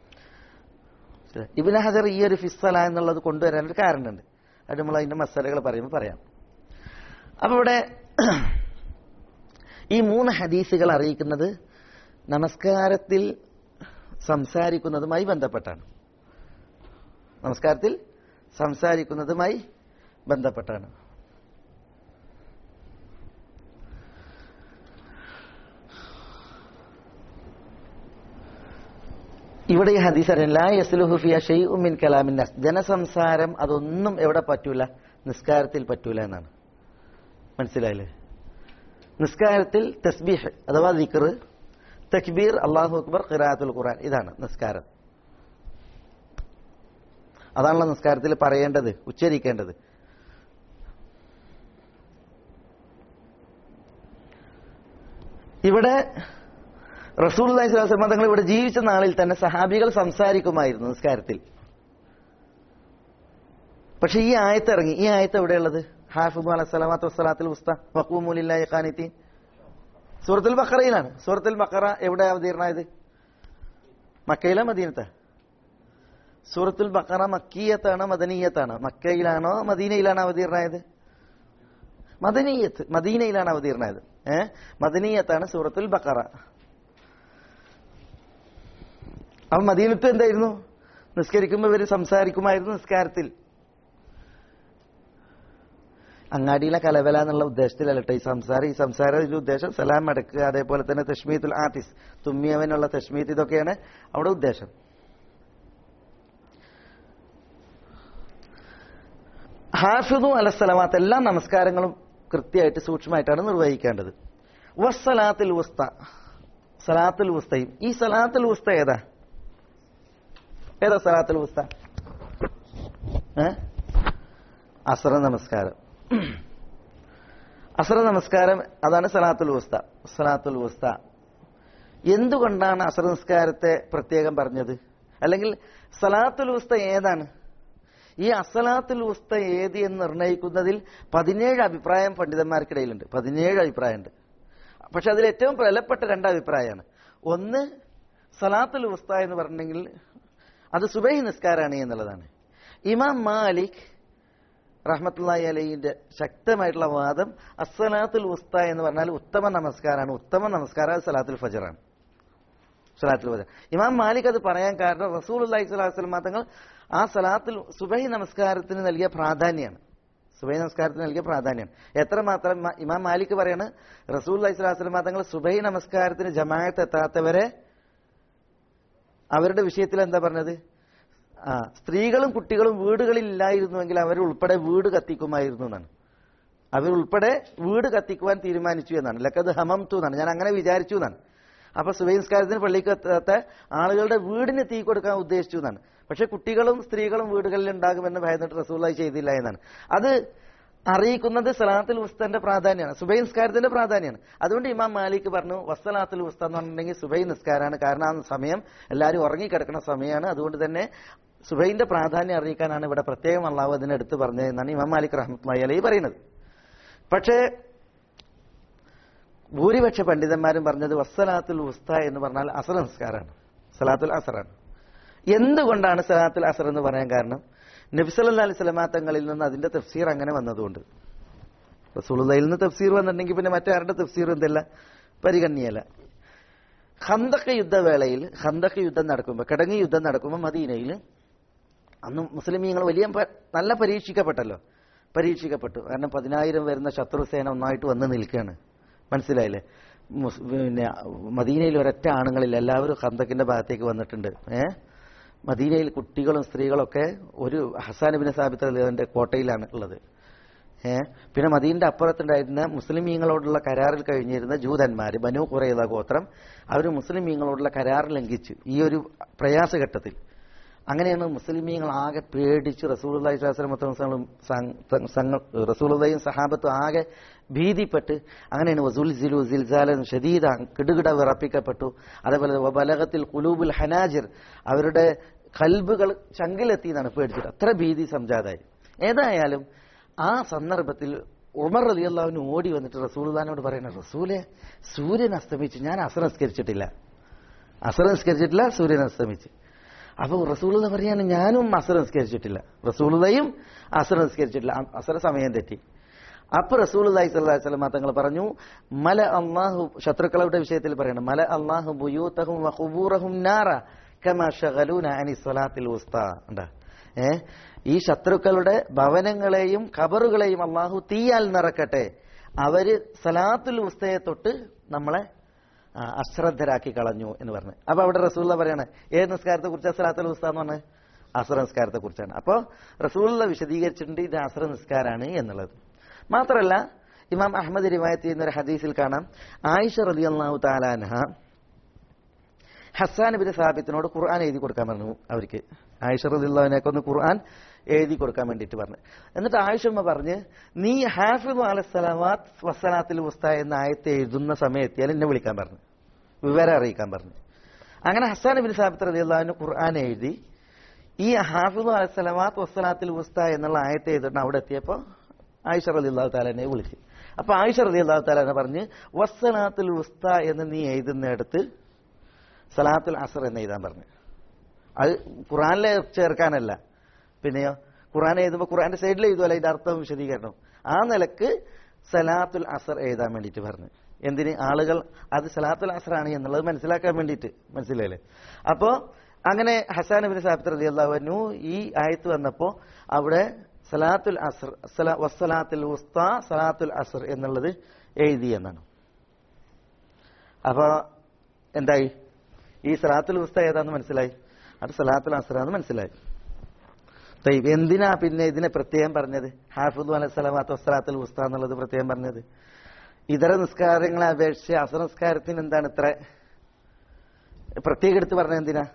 ഇബിന് ഹജർ ഈ ഒരു ഫിസ്സല എന്നുള്ളത് കൊണ്ടുവരാൻ ഒരു കാരണമുണ്ട് അത് നമ്മൾ അതിന്റെ മസാലകൾ പറയുമ്പോൾ പറയാം അപ്പൊ ഇവിടെ ഈ മൂന്ന് ഹദീസുകൾ അറിയിക്കുന്നത് നമസ്കാരത്തിൽ സംസാരിക്കുന്നതുമായി ബന്ധപ്പെട്ടാണ് നമസ്കാരത്തിൽ സംസാരിക്കുന്നതുമായി ബന്ധപ്പെട്ടാണ് ഇവിടെ ഈ ഹദീസ് അറിയാം ലാ യസ്ലുഹു ഫിയ ഷൈഉം മിൻ കലാമിൻ നസ് ജനസംസാരം അതൊന്നും എവിടെ പറ്റൂല നിസ്കാരത്തിൽ പറ്റൂല എന്നാണ് മനസ്സിലായില്ലേ നിസ്കാരത്തിൽ തസ്ബീഹ് അഥവാ ദിക്ർ തക്ബീർ അള്ളാഹു അക്ബർ ഖിറാത്തുൽ ഖുർആൻ ഇതാണ് നിസ്കാരം അതാണല്ലോ നിസ്കാരത്തിൽ പറയേണ്ടത് ഉച്ചരിക്കേണ്ടത് ഇവിടെ റസൂൽ അലൈഹിസ്ലാം തങ്ങൾ ഇവിടെ ജീവിച്ച നാളിൽ തന്നെ സഹാബികൾ സംസാരിക്കുമായിരുന്നു നിസ്കാരത്തിൽ പക്ഷെ ഈ ആയത്ത് ഇറങ്ങി ഈ ആയത്ത് എവിടെയുള്ളത് ഹാഫിബ് അല സലാമത്ത് വസ്സലാത്തിൽ ഉസ്ത വക്കൂമുലില്ലാഹി ഖാനിത്തീൻ സൂറത്തുൽ ബക്കറയിലാണ് സൂറത്തുൽ ബക്കറ എവിടെ അവതീർണമായത് മക്കയിലെ മദീനത്തെ സൂറത്തുൽ ബക്കറ മക്കീയത്താണോ മദനീയത്താണോ മക്കയിലാണോ മദീനയിലാണോ അവതീർണമായത് മദനീയത്ത് മദീനയിലാണ് അവതീർണമായത് ഏ മദനീയത്താണ് സൂറത്തുൽ ബക്കറ അപ്പൊ മദീനത്ത് എന്തായിരുന്നു നിസ്കരിക്കുമ്പോൾ ഇവര് സംസാരിക്കുമായിരുന്നു നിസ്കാരത്തിൽ അങ്ങാടിയിലെ കലവല എന്നുള്ള ഉദ്ദേശത്തിലല്ലട്ടെ ഈ സംസാരം ഈ സംസാരം ഇതിന്റെ ഉദ്ദേശം സലാം അടക്കുക അതേപോലെ തന്നെ തഷ്മീത്തുൽ ആത്തിസ് തുമ്മിയവനുള്ള തഷ്മീത്ത് ഇതൊക്കെയാണ് അവിടെ ഉദ്ദേശം ഹാഫിദു അലസലമാത്ത് എല്ലാ നമസ്കാരങ്ങളും കൃത്യമായിട്ട് സൂക്ഷ്മമായിട്ടാണ് നിർവഹിക്കേണ്ടത് വസ്സലാത്തിൽ ഉസ്ത സലാത്തുൽ ഉസ്തയും ഈ സലാത്തുൽ ഉസ്ത ഏതാ ഏതാ സലാത്തുൽ ഉസ്ത ഏ അസറ നമസ്കാരം അസറ നമസ്കാരം അതാണ് സലാത്തുൽ ഉസ്ത സലാത്തുൽ ഉസ്ത എന്തുകൊണ്ടാണ് അസറ നമസ്കാരത്തെ പ്രത്യേകം പറഞ്ഞത് അല്ലെങ്കിൽ സലാത്തുൽ ഉസ്ത ഏതാണ് ഈ അസലാത്തുൽ ഉസ്ത ഏത് എന്ന് നിർണ്ണയിക്കുന്നതിൽ പതിനേഴ് അഭിപ്രായം പണ്ഡിതന്മാർക്കിടയിലുണ്ട് പതിനേഴ് അഭിപ്രായമുണ്ട് പക്ഷെ അതിൽ ഏറ്റവും ബലപ്പെട്ട രണ്ട് അഭിപ്രായമാണ് ഒന്ന് സലാത്തുൽ ഉസ്ത എന്ന് പറഞ്ഞെങ്കിൽ അത് സുബൈ നിസ്കാരാണ് എന്നുള്ളതാണ് ഇമാം മാലിക് റഹ്മത്തുള്ളി അലൈന്റെ ശക്തമായിട്ടുള്ള വാദം അസ്സലാത്തുൽ ഉസ്ത എന്ന് പറഞ്ഞാൽ ഉത്തമ നമസ്കാരമാണ് ഉത്തമ നമസ്കാരം അത് സലാത്തുൽ ഫജറാണ് സലാത്തുൽ ഫജർ ഇമാം മാലിക് അത് പറയാൻ കാരണം റസൂൽ അള്ളഹി സ്വലാസ്ലം തങ്ങൾ ആ സലാത്തുൽ സുബൈ നമസ്കാരത്തിന് നൽകിയ പ്രാധാന്യമാണ് സുബൈ നമസ്കാരത്തിന് നൽകിയ പ്രാധാന്യം എത്രമാത്രം മ- ഇമാം മാലിക് പറയാണ് റസൂൽ അള്ളഹി സ്വലാസ്ലം തങ്ങൾ സുബൈ നമസ്കാരത്തിന് ജമാഅത്ത് എത്താത്തവരെ അവരുടെ വിഷയത്തിൽ എന്താ പറഞ്ഞത് ആ സ്ത്രീകളും കുട്ടികളും വീടുകളിൽ ഇല്ലായിരുന്നുവെങ്കിൽ അവർ ഉൾപ്പെടെ വീട് കത്തിക്കുമായിരുന്നു എന്നാണ് അവരുൾപ്പെടെ വീട് കത്തിക്കുവാൻ തീരുമാനിച്ചു എന്നാണ് ലക്കത് ഹമം തു എന്നാണ് ഞാൻ അങ്ങനെ വിചാരിച്ചു എന്നാണ് അപ്പൊ സുബൈസ്കാരത്തിന് പള്ളിക്ക് എത്താത്ത ആളുകളുടെ വീടിന് തീ കൊടുക്കാൻ ഉദ്ദേശിച്ചു എന്നാണ് പക്ഷെ കുട്ടികളും സ്ത്രീകളും വീടുകളിൽ ഉണ്ടാകുമെന്ന് ഭയന്നിട്ട് റസൂലായി ചെയ്തില്ല എന്നാണ് അത് അറിയിക്കുന്നത് സലാത്തുൽ ഉസ്തന്റെ പ്രാധാന്യമാണ് സുബൈ നിസ്കാരത്തിന്റെ പ്രാധാന്യമാണ് അതുകൊണ്ട് ഇമാം മാലിക് പറഞ്ഞു വസ്സലാത്തുൽ ഉസ്ത എന്ന് പറഞ്ഞിട്ടുണ്ടെങ്കിൽ സുബൈ നിസ്കാരമാണ് കാരണം ആ സമയം എല്ലാവരും ഉറങ്ങിക്കിടക്കുന്ന സമയമാണ് അതുകൊണ്ട് തന്നെ സുബൈന്റെ പ്രാധാന്യം അറിയിക്കാനാണ് ഇവിടെ പ്രത്യേകം അള്ളാഹു അതിനെ എടുത്തു പറഞ്ഞത് എന്നാണ് ഇമാം മാലിക് റഹ്മത്ത് അലൈ പറയുന്നത് പക്ഷേ ഭൂരിപക്ഷ പണ്ഡിതന്മാരും പറഞ്ഞത് വസ്സലാത്തുൽ ഉസ്ത എന്ന് പറഞ്ഞാൽ അസർ നിസ്കാരമാണ് സലാത്തുൽ അസറാണ് എന്തുകൊണ്ടാണ് സലാത്തുൽ അസർ എന്ന് പറയാൻ കാരണം നബ്സല്ലാ അലൈഹി സ്വലമാ തങ്ങളിൽ നിന്ന് അതിന്റെ തഫ്സീർ അങ്ങനെ വന്നതുകൊണ്ട് റസൂലുള്ളയിൽ നിന്ന് തഫ്സീർ വന്നിട്ടുണ്ടെങ്കിൽ പിന്നെ മറ്റാരുടെ തഫ്സീർ എന്തല്ല പരിഗണ്യല്ല ഹന്തക്ക യുദ്ധവേളയിൽ ഹന്തക്ക യുദ്ധം നടക്കുമ്പോൾ കിടങ്ങി യുദ്ധം നടക്കുമ്പോൾ മദീനയിൽ അന്ന് മുസ്ലിമീങ്ങൾ വലിയ പ- നല്ല പരീക്ഷിക്കപ്പെട്ടല്ലോ പരീക്ഷിക്കപ്പെട്ടു കാരണം പതിനായിരം വരുന്ന ശത്രുസേന ഒന്നായിട്ട് വന്ന് നിൽക്കുകയാണ് മനസ്സിലായില്ലേ മുസ്- പിന്നെ മദീനയിൽ ഒരൊറ്റ ആണുങ്ങളില്ല എല്ലാവരും ഹന്തക്കിന്റെ ഭാഗത്തേക്ക് വന്നിട്ടുണ്ട് ഏ മദീനയിൽ കുട്ടികളും സ്ത്രീകളൊക്കെ ഒരു ഹസാൻ ബിൻ സാബിത്ത് അലിന്റെ കോട്ടയിലാണ് ഉള്ളത് ഏ പിന്നെ മദീന്റെ അപ്പുറത്തുണ്ടായിരുന്ന മുസ്ലിമീങ്ങളോടുള്ള കരാറിൽ കഴിഞ്ഞിരുന്ന ജൂതന്മാർ ബനു കുറയുന്ന ഗോത്രം അവർ മുസ്ലിമീങ്ങളോടുള്ള കരാർ ലംഘിച്ചു ഈ ഒരു പ്രയാസഘട്ടത്തിൽ അങ്ങനെയാണ് മുസ്ലിമീങ്ങൾ ആകെ പേടിച്ച് റസൂലുള്ളാഹി സ്വലമത്തും റസൂലുള്ളയും സഹാബത്തും ആകെ ഭീതിപ്പെട്ട് അങ്ങനെയാണ് വസൂൽ സിലു സിൽസാലൻ ഷദീദ കിടുകിട വിറപ്പിക്കപ്പെട്ടു അതേപോലെ ബലകത്തിൽ കുലൂബുൽ ഹനാജിർ അവരുടെ കൽബുകൾ ചങ്കിലെത്തി എന്നാണ് പേടിച്ചിട്ട് അത്ര ഭീതി സംജാതായി ഏതായാലും ആ സന്ദർഭത്തിൽ ഉമർ അലി അള്ളാഹുവിന് ഓടി വന്നിട്ട് റസൂൽദാനോട് പറയുന്നത് റസൂലെ സൂര്യൻ അസ്തമിച്ചു ഞാൻ അസറസ്കരിച്ചിട്ടില്ല അസറസ്കരിച്ചിട്ടില്ല സൂര്യൻ അസ്തമിച്ച് അപ്പൊ റസൂലത പറയാണ് ഞാനും അസർ നിസ്കരിച്ചിട്ടില്ല റസൂലതയും അസർ നിസ്കരിച്ചിട്ടില്ല അ- അസർ സമയം തെറ്റി അപ്പൊ റസൂലി സ്വല്ലല്ലാഹി വസല്ലം തങ്ങൾ പറഞ്ഞു മല അള്ളാഹു ശത്രുക്കളുടെ വിഷയത്തിൽ പറയണം മല അള്ളാഹു ബുയൂത്തഹും വഖുബൂറഹും നാറ കമാ ശഗലൂന അനി സ്വലാത്തിൽ ഉസ്ത ഉണ്ടാ ഏ ഈ ശത്രുക്കളുടെ ഭവനങ്ങളെയും ഖബറുകളെയും അള്ളാഹു തീയാൽ നിറക്കട്ടെ അവര് സലാത്തുൽ ഉസ്തയെ തൊട്ട് നമ്മളെ ആ, അശ്രദ്ധരാക്കി കളഞ്ഞു എന്ന് പറഞ്ഞു അപ്പൊ അവിടെ റസൂള്ള പറയാണ് ഏത് നിസ്കാരത്തെ കുറിച്ച് അസ്രാത്തുൽ ഉസ്ത എന്ന് പറഞ്ഞത് അസ്ര നിസ്കാരത്തെ കുറിച്ചാണ് അപ്പോൾ റസൂള്ള വിശദീകരിച്ചിട്ടുണ്ട് ഇത് അസ്ര നിസ്കാരാണ് എന്നുള്ളത് മാത്രമല്ല ഇമാം അഹമ്മദ് റിവായത്ത് ചെയ്യുന്ന ഒരു ഹദീസിൽ കാണാം ആയിഷ റളിയല്ലാഹു തആല അൻഹ ഹസ്സാൻ ബിൻ സാബിത്തിനോട് ഖുർആൻ എഴുതി കൊടുക്കാൻ പറഞ്ഞു അവർക്ക് ആയിഷ റളിയല്ലാഹുവിനൊക്കെ ഒന്ന് ഖുർആൻ എഴുതി കൊടുക്കാൻ വേണ്ടിയിട്ട് പറഞ്ഞു എന്നിട്ട് ആയിഷമ്മ പറഞ്ഞ് നീ ഹാഫിദ് അലസ്സലാമാത്ത് വസ്സലാത്തിൽ ഉസ്ത എന്ന ആയത്ത് എഴുതുന്ന സമയത്തിയാൽ എന്നെ വിളിക്കാൻ പറഞ്ഞു വിവരം അറിയിക്കാൻ പറഞ്ഞു അങ്ങനെ ഹസ്സാൻ ബിൻ സാബിത്ത് റളിയല്ലാഹുവിന് ഖുർആൻ എഴുതി ഈ ഹാഫിദ് അലസ്സലാമാത്ത് വസ്സലാത്തിൽ ഉസ്ത എന്നുള്ള ആയത്ത് എഴുതിട്ട് അവിടെ എത്തിയപ്പോൾ ആയിഷ റളിയല്ലാഹു താലാനെ വിളിച്ചു അപ്പൊ ആയിഷ റളിയല്ലാഹു താലാനെ പറഞ്ഞ് വസ്സലാത്തിൽ ഉസ്ത എന്ന് നീ എഴുതുന്നിടത്ത് സലാത്തുൽ അസർ എന്ന് എഴുതാൻ പറഞ്ഞു അത് ഖുറാനിലെ ചേർക്കാനല്ല പിന്നെയോ ഖുറാൻ എഴുതുമ്പോൾ ഖുറാന്റെ സൈഡിൽ എഴുതുമല്ലോ ഇതിന്റെ അർത്ഥം വിശദീകരണം ആ നിലക്ക് സലാത്തുൽ അസർ എഴുതാൻ വേണ്ടിയിട്ട് പറഞ്ഞു എന്തിന് ആളുകൾ അത് സലാത്തുൽ അസറാണ് എന്നുള്ളത് മനസ്സിലാക്കാൻ വേണ്ടിയിട്ട് മനസ്സിലായില്ലേ അപ്പോ അങ്ങനെ ഹസാൻ നബിൻ സാബിത്ത് റലി അള്ളാഹുനു ഈ ആയത്ത് വന്നപ്പോ അവിടെ സലാത്തുൽ അസർ സല- വസ്സലാത്തുൽ ഉസ്ത സലാത്തുൽ അസർ എന്നുള്ളത് എഴുതി എന്നാണ് അപ്പൊ എന്തായി ഈ സലാത്തുൽ ഉസ്ത ഏതാന്ന് മനസ്സിലായി അത് സലാത്തുൽ അസറാന്ന് മനസ്സിലായി തയ്യബ് എന്തിനാ പിന്നെ ഇതിനെ പ്രത്യേകം പറഞ്ഞത് ഹാഫിദ് അലൈഹി സ്വലാത്ത് വസ്സലാത്തുൽ ഉസ്ത എന്നുള്ളത് പ്രത്യേകം പറഞ്ഞത് ഇതര നിസ്കാരങ്ങളെ അപേക്ഷിച്ച് അസർ നിസ്കാരത്തിന് എന്താണ് ഇത്ര പ്രത്യേകം എടുത്ത് പറഞ്ഞത് എന്തിനാ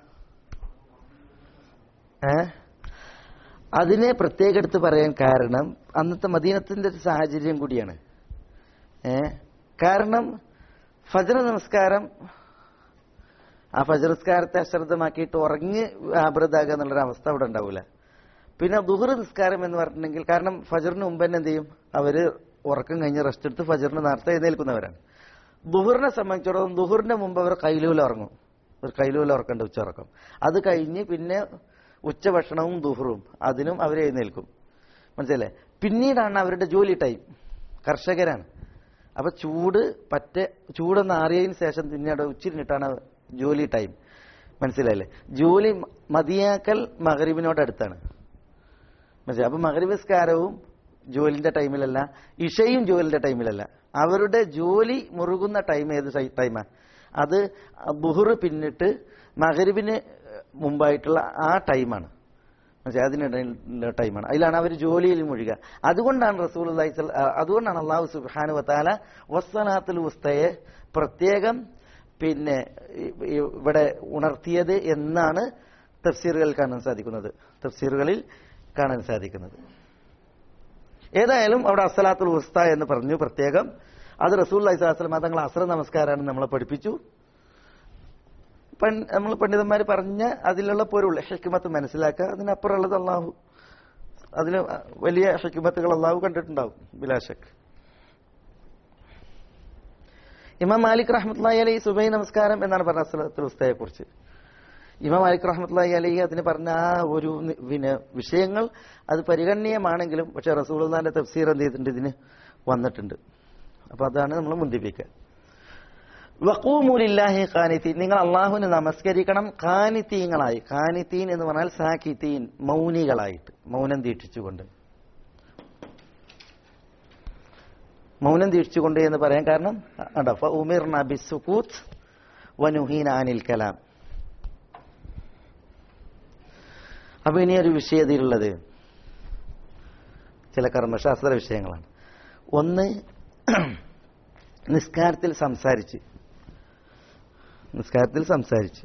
ഏ അതിനെ പ്രത്യേകം എടുത്ത് പറയാൻ കാരണം അന്നത്തെ മദീനത്തിന്റെ ഒരു സാഹചര്യം കൂടിയാണ് ഏ കാരണം ഫജർ നമസ്കാരം ആ ഫജർ നിസ്കാരത്തെ അശ്രദ്ധമാക്കിയിട്ട് ഉറങ്ങി ആഭ്രതാകുക എന്നുള്ളൊരു അവസ്ഥ അവിടെ ഉണ്ടാവില്ല പിന്നെ ദുഹർ നിസ്കാരം എന്ന് പറഞ്ഞിട്ടുണ്ടെങ്കിൽ കാരണം ഫജറിന് മുമ്പ് തന്നെ എന്ത് ചെയ്യും അവര് ഉറക്കം കഴിഞ്ഞ് റെസ്റ്റ് എടുത്ത് ഫജറിന് നേരത്തെ എഴുന്നേൽക്കുന്നവരാണ് ദുഹറിനെ സംബന്ധിച്ചിടത്തോളം ദുഹറിന്റെ മുമ്പ് അവർ കൈലൂല ഉറങ്ങും ഒരു കൈലൂല ഉറക്കണ്ട ഉച്ചയുറക്കം അത് കഴിഞ്ഞ് പിന്നെ ഉച്ചഭക്ഷണവും ദുഹറും അതിനും അവർ എഴുന്നേൽക്കും മനസ്സിലല്ലേ പിന്നീടാണ് അവരുടെ ജോലി ടൈം കർഷകരാണ് അപ്പൊ ചൂട് പറ്റ ചൂടൊന്ന് ആറിയതിന് ശേഷം പിന്നീട് ഉച്ചിരിഞ്ഞിട്ടാണ് ജോലി ടൈം മനസ്സിലായില്ലേ ജോലി മതിയാക്കൽ മകരീബിനോട് അടുത്താണ് മനസ്സിലായി അപ്പൊ മകരീബസ്കാരവും ജോലിന്റെ ടൈമിലല്ല ഇഷയും ജോലിന്റെ ടൈമിലല്ല അവരുടെ ജോലി മുറുകുന്ന ടൈം ഏത് ടൈമാ അത് ബുഹർ പിന്നിട്ട് മകരിബിന് മുമ്പായിട്ടുള്ള ആ ടൈമാണ് മനസ്സിലായി അതിനിടയിലുള്ള ടൈമാണ് അതിലാണ് അവർ ജോലിയിൽ മുഴുക അതുകൊണ്ടാണ് റസൂൽ അതുകൊണ്ടാണ് അള്ളാഹു സുബാനു വത്താല വസ്സനാത്തുൽ ഉസ്തയെ പ്രത്യേകം പിന്നെ ഇ- ഇ- ഇവിടെ ഉണർത്തിയത് എന്നാണ് തഫ്സീറുകളിൽ കാണാൻ സാധിക്കുന്നത് തഫ്സീറുകളിൽ കാണാൻ സാധിക്കുന്നത് ഏതായാലും അവിടെ അസ്സലാത്തുൽ ഉസ്ത എന്ന് പറഞ്ഞു പ്രത്യേകം അത് റസൂൽ അലൈഹിസ്ലാം തങ്ങൾ അസ്ര നമസ്കാരമാണ് നമ്മളെ പഠിപ്പിച്ചു പൺ- നമ്മൾ പണ്ഡിതന്മാർ പറഞ്ഞ അതിലുള്ള പൊരുൾ ഹിക്മത്ത് മനസ്സിലാക്കുക അതിനപ്പുറമുള്ളത് അള്ളാഹു അതിന് വലിയ ഹിക്മത്തുകൾ അള്ളാഹു കണ്ടിട്ടുണ്ടാവും ബിലാശക് ഇമാം മാലിക് റഹ്മത്തുള്ളാഹി അലൈഹി സുബൈ നമസ്കാരം എന്നാണ് പറഞ്ഞ അസ്സലാത്തുൽ ഉസ്തയെ കുറിച്ച് ഇമാം മാലിക് റഹ്മത്തുള്ളാഹി അലൈഹി അതിന് പറഞ്ഞ ആ ഒരു നി- പിന്നെ വിഷയങ്ങൾ അത് പരിഗണനീയമാണെങ്കിലും പക്ഷെ റസൂൽദാന്റെ തഫ്സീർ എന്ത് ചെയ്തിട്ടുണ്ട് ഇതിന് വന്നിട്ടുണ്ട് അപ്പൊ അതാണ് നമ്മൾ മുന്തിപ്പിക്കുക വക്കൂമുലില്ലാഹി ഖാനിത്തീൻ നിങ്ങൾ അള്ളാഹുവിന് നമസ്കരിക്കണം ഖാനിത്തീങ്ങളായി ഖാനിത്തീൻ എന്ന് പറഞ്ഞാൽ സാക്കിത്തീൻ മൗനികളായിട്ട് മൗനം ദീക്ഷിച്ചുകൊണ്ട് മൗനം ദീക്ഷിച്ചുകൊണ്ട് എന്ന് പറയാൻ കാരണം അണ്ട ഉമിർന ബിസുക്കൂത്ത് വനുഹീന അനിൽ കലാം അപ്പൊ ഇനി ഒരു വിഷയത്തിലുള്ളത് ചില കർമ്മശാസ്ത്ര വിഷയങ്ങളാണ് ഒന്ന് നിസ്കാരത്തിൽ സംസാരിച്ച് നിസ്കാരത്തിൽ സംസാരിച്ച്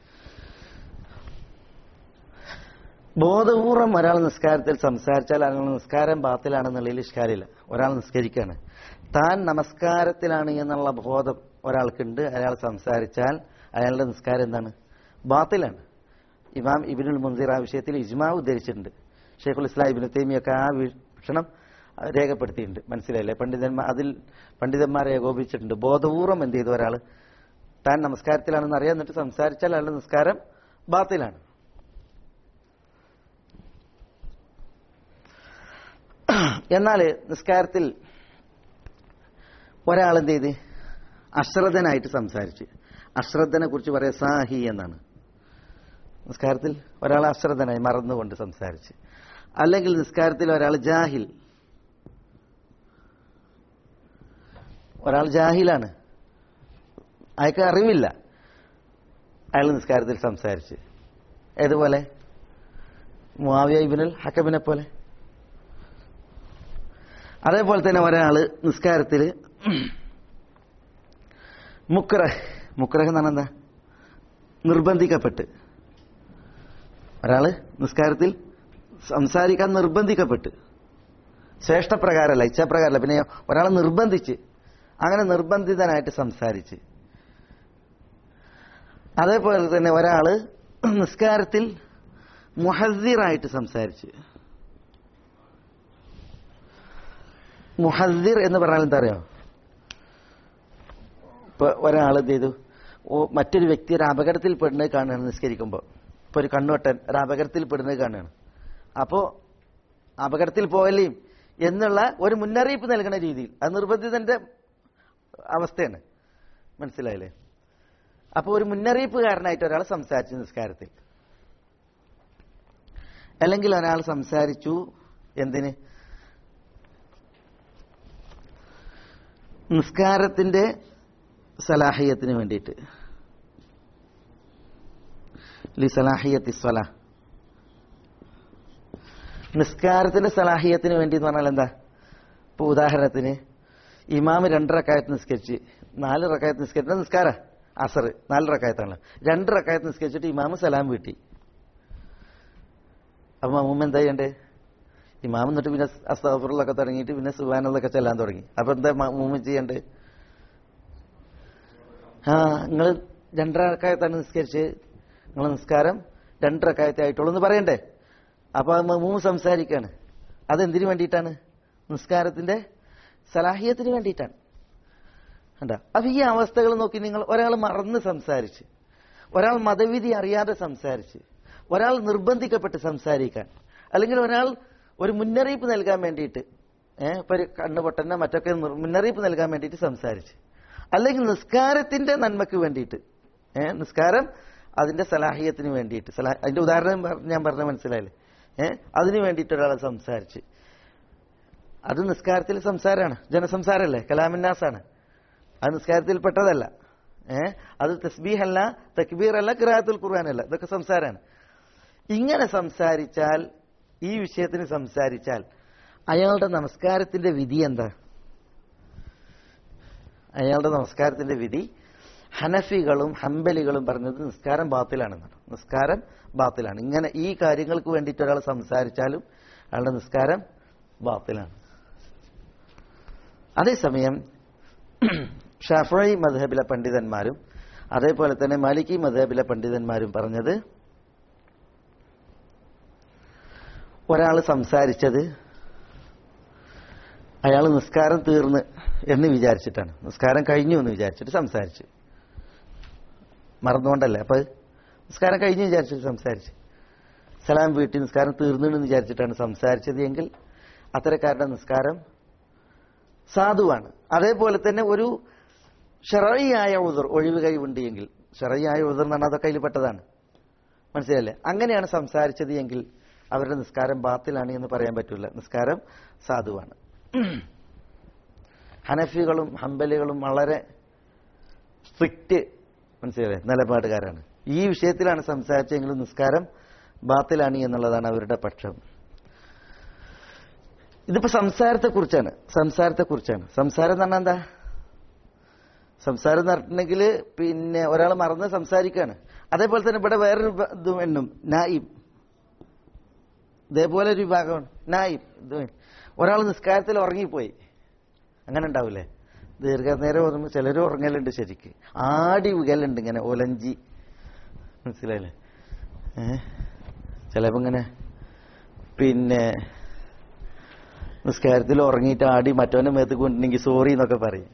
ബോധപൂർവം ഒരാൾ നിസ്കാരത്തിൽ സംസാരിച്ചാൽ അയാൾ നിസ്കാരം ബാത്തിലാണെന്നുള്ളതിൽ ഇഷ്കാരില്ല ഒരാൾ നിസ്കരിക്കുകയാണ് താൻ നമസ്കാരത്തിലാണ് എന്നുള്ള ബോധം ഒരാൾക്കുണ്ട് അയാൾ സംസാരിച്ചാൽ അയാളുടെ നിസ്കാരം എന്താണ് ബാത്തിലാണ് ഇമാം ഇബിനുൽ മുൻസിർ ആ വിഷയത്തിൽ ഇജ്മാ ഉദ്ധരിച്ചിട്ടുണ്ട് ഷെയ്ഖുൽ ഇസ്ലാം ഇബിന് തേമിയൊക്കെ ആ വീക്ഷണം രേഖപ്പെടുത്തിയിട്ടുണ്ട് മനസ്സിലായില്ലേ പണ്ഡിതന്മാർ അതിൽ പണ്ഡിതന്മാരെ ഏകോപിച്ചിട്ടുണ്ട് ബോധപൂർവം എന്ത് ചെയ്തു ഒരാൾ താൻ നമസ്കാരത്തിലാണെന്ന് അറിയാൻ എന്നിട്ട് സംസാരിച്ചാൽ അയാളുടെ നിസ്കാരം ബാത്തിലാണ് എന്നാൽ നിസ്കാരത്തിൽ ഒരാൾ എന്ത് ചെയ്ത് അശ്രദ്ധനായിട്ട് സംസാരിച്ച് അശ്രദ്ധനെ കുറിച്ച് പറയാ സാഹി എന്നാണ് നിസ്കാരത്തിൽ ഒരാൾ അശ്രദ്ധനായി മറന്നുകൊണ്ട് സംസാരിച്ച് അല്ലെങ്കിൽ നിസ്കാരത്തിൽ ഒരാൾ ജാഹിൽ ഒരാൾ ജാഹിലാണ് അയാൾക്ക് അറിവില്ല അയാൾ നിസ്കാരത്തിൽ സംസാരിച്ച് ഏതുപോലെ മുാവിയ ഇബിനുൽ ഹക്കബിനെ പോലെ അതേപോലെ തന്നെ ഒരാള് നിസ്കാരത്തിൽ മുക്രഹ് മുക്രഹ് എന്ന് പറഞ്ഞാൽ എന്താ നിർബന്ധിക്കപ്പെട്ട് ഒരാള് നിസ്കാരത്തിൽ സംസാരിക്കാൻ നിർബന്ധിക്കപ്പെട്ട് ശ്രേഷ്ഠപ്രകാരമല്ല ഇച്ഛാപ്രകാരമല്ല പിന്നെ ഒരാളെ നിർബന്ധിച്ച് അങ്ങനെ നിർബന്ധിതനായിട്ട് സംസാരിച്ച് അതേപോലെ തന്നെ ഒരാള് നിസ്കാരത്തിൽ മുഹദ്ദിറായിട്ട് സംസാരിച്ച് മുഹദ്ദിർ എന്ന് പറഞ്ഞാൽ എന്താ അറിയോ ഇപ്പൊ ഒരാൾ എന്ത് ചെയ്തു ഓ മറ്റൊരു വ്യക്തി ഒരു അപകടത്തിൽ പെടുന്നത് കാണുകയാണ് നിസ്കരിക്കുമ്പോൾ ഇപ്പൊ ഒരു കണ്ണുവട്ടൻ ഒരു അപകടത്തിൽ പെടുന്നത് കാണുകയാണ് അപ്പോ അപകടത്തിൽ പോകലേയും എന്നുള്ള ഒരു മുന്നറിയിപ്പ് നൽകുന്ന രീതിയിൽ അത് നിർബന്ധിതന്റെ അവസ്ഥയാണ് മനസ്സിലായില്ലേ അപ്പോൾ ഒരു മുന്നറിയിപ്പുകാരനായിട്ട് ഒരാൾ സംസാരിച്ചു നിസ്കാരത്തിൽ അല്ലെങ്കിൽ ഒരാൾ സംസാരിച്ചു എന്തിന് നിസ്കാരത്തിന്റെ സലാഹിയത്തിന് വേണ്ടിയിട്ട് ലി സലാഹിയത്തി സ്വല നിസ്കാരത്തിന്റെ സലാഹിയത്തിന് വേണ്ടി എന്ന് പറഞ്ഞാൽ എന്താ ഇപ്പൊ ഉദാഹരണത്തിന് ഇമാമ് രണ്ട് റക്കായത്ത് നിസ്കരിച്ച് നാല് റക്കായത്ത് നിസ്കരിച്ച നിസ്കാര അസർ നാല് റക്കായത്താണ് രണ്ട് റക്കായത്ത് നിസ്കരിച്ചിട്ട് ഇമാമ് സലാം വീട്ടി അപ്പൊ മമ്മൂമ്മ എന്താ ചെയ്യണ്ടേ ഇമാം എന്നിട്ട് പിന്നെ അസ്താഫുറിലൊക്കെ തുടങ്ങിയിട്ട് പിന്നെ സുബാനൊക്കെ ചെല്ലാൻ തുടങ്ങി അപ്പൊ എന്താ മമ്മൂമ്മ ചെയ്യണ്ടേ ആ നിങ്ങൾ രണ്ടരക്കായത്താണ് നിസ്കരിച്ച് നിങ്ങൾ നിസ്കാരം രണ്ടരക്കായത്തെ ആയിട്ടുള്ളൂ എന്ന് പറയണ്ടേ അപ്പൊ മമ്മൂമ്മ സംസാരിക്കാണ് അതെന്തിനു വേണ്ടിയിട്ടാണ് നിസ്കാരത്തിന്റെ സലാഹിയത്തിന് വേണ്ടിയിട്ടാണ് കണ്ട അപ്പൊ ഈ അവസ്ഥകൾ നോക്കി നിങ്ങൾ ഒരാൾ മറന്ന് സംസാരിച്ച് ഒരാൾ മതവിധി അറിയാതെ സംസാരിച്ച് ഒരാൾ നിർബന്ധിക്കപ്പെട്ട് സംസാരിക്കാൻ അല്ലെങ്കിൽ ഒരാൾ ഒരു മുന്നറിയിപ്പ് നൽകാൻ വേണ്ടിയിട്ട് ഏഹ് ഇപ്പൊ ഒരു കണ്ണുപൊട്ടന്നെ മറ്റൊക്കെ നിർ- മുന്നറിയിപ്പ് നൽകാൻ വേണ്ടിയിട്ട് സംസാരിച്ച് അല്ലെങ്കിൽ നിസ്കാരത്തിന്റെ നന്മയ്ക്ക് വേണ്ടിയിട്ട് ഏഹ് നിസ്കാരം അതിന്റെ സലാഹിയത്തിന് വേണ്ടിയിട്ട് സലാ അതിന്റെ ഉദാഹരണം പറ- ഞാൻ പറഞ്ഞ മനസ്സിലായില്ലേ ഏഹ് അതിന് വേണ്ടിയിട്ട് ഒരാൾ സംസാരിച്ച് അത് നിസ്കാരത്തിൽ സംസാരമാണ് ജനസംസാരമല്ലേ കലാമിന്നാസാണ് അത് നിസ്കാരത്തിൽ പെട്ടതല്ല ഏഹ് അത് തസ്ബീഹല്ല തക്ബീർ അല്ല ഖിറാത്തുൽ ഖുർആനല്ല ഇതൊക്കെ സംസാരമാണ് ഇങ്ങനെ സംസാരിച്ചാൽ ഈ വിഷയത്തിന് സംസാരിച്ചാൽ അയാളുടെ നമസ്കാരത്തിന്റെ വിധി എന്താ അയാളുടെ നമസ്കാരത്തിന്റെ വിധി ഹനഫികളും ഹംബലികളും പറഞ്ഞത് നിസ്കാരം ബാത്തിലാണെന്നാണ് നിസ്കാരം ബാത്തിലാണ് ഇങ്ങനെ ഈ കാര്യങ്ങൾക്ക് വേണ്ടിയിട്ട് ഒരാൾ സംസാരിച്ചാലും അയാളുടെ നിസ്കാരം ബാത്തിലാണ് അതേസമയം ഷാഫി മധബിലെ പണ്ഡിതന്മാരും അതേപോലെ തന്നെ മാലിക്കി മധബിലെ പണ്ഡിതന്മാരും പറഞ്ഞത് ഒരാൾ സംസാരിച്ചത് അയാൾ നിസ്കാരം തീർന്ന് എന്ന് വിചാരിച്ചിട്ടാണ് നിസ്കാരം കഴിഞ്ഞു എന്ന് വിചാരിച്ചിട്ട് സംസാരിച്ചു മറന്നുകൊണ്ടല്ലേ അപ്പൊ നിസ്കാരം കഴിഞ്ഞു വിചാരിച്ചിട്ട് സംസാരിച്ചു സലാം വീട്ടിൽ നിസ്കാരം തീർന്നു എന്ന് വിചാരിച്ചിട്ടാണ് സംസാരിച്ചത് എങ്കിൽ അത്തരക്കാരുടെ നിസ്കാരം സാധുവാണ് അതേപോലെ തന്നെ ഒരു ഷറയായ ഉദർ ഒഴിവ് കഴിവുണ്ട് എങ്കിൽ ഷറയായ ഉദർ എന്ന് പറഞ്ഞാൽ അതൊക്കെ അതിൽ പെട്ടതാണ് മനസ്സിലല്ലേ അങ്ങനെയാണ് സംസാരിച്ചത് എങ്കിൽ അവരുടെ നിസ്കാരം ബാത്തിലാണ് എന്ന് പറയാൻ പറ്റില്ല നിസ്കാരം സാധുവാണ് ഹനഫികളും ഹംബലികളും വളരെ സ്ട്രിക്റ്റ് മനസ്സിലായേ നിലപാടുകാരാണ് ഈ വിഷയത്തിലാണ് സംസാരിച്ചെങ്കിലും നിസ്കാരം ബാത്തിലാണ് എന്നുള്ളതാണ് അവരുടെ പക്ഷം ഇതിപ്പോ സംസാരത്തെക്കുറിച്ചാണ് സംസാരത്തെക്കുറിച്ചാണ് സംസാരം എന്ന് പറഞ്ഞാൽ എന്താ സംസാരം എന്ന് പറഞ്ഞിട്ടുണ്ടെങ്കിൽ പിന്നെ ഒരാൾ മറന്ന് സംസാരിക്കുകയാണ് അതേപോലെ തന്നെ ഇവിടെ വേറൊരു വിഭ- ഇതും എണ്ണും നായിബ് ഇതേപോലെ ഒരു വിഭാഗമാണ് നായിബ് ഇത് ഒരാൾ നിസ്കാരത്തിൽ ഉറങ്ങിപ്പോയി അങ്ങനെ ഉണ്ടാവില്ലേ ദീർഘനേരം ഉറങ്ങുമ്പോൾ ചിലർ ഉറങ്ങലുണ്ട് ശരിക്ക് ആടി വികലുണ്ട് ഇങ്ങനെ ഒലഞ്ചി മനസ്സിലായില്ലേ ഏഹ് ചിലപ്പോ ഇങ്ങനെ പിന്നെ നിസ്കാരത്തിൽ ഉറങ്ങിയിട്ട് ആടി മറ്റവന്റെ മേത്ത് കൊണ്ടിട്ടുണ്ടെങ്കിൽ സോറി എന്നൊക്കെ പറയും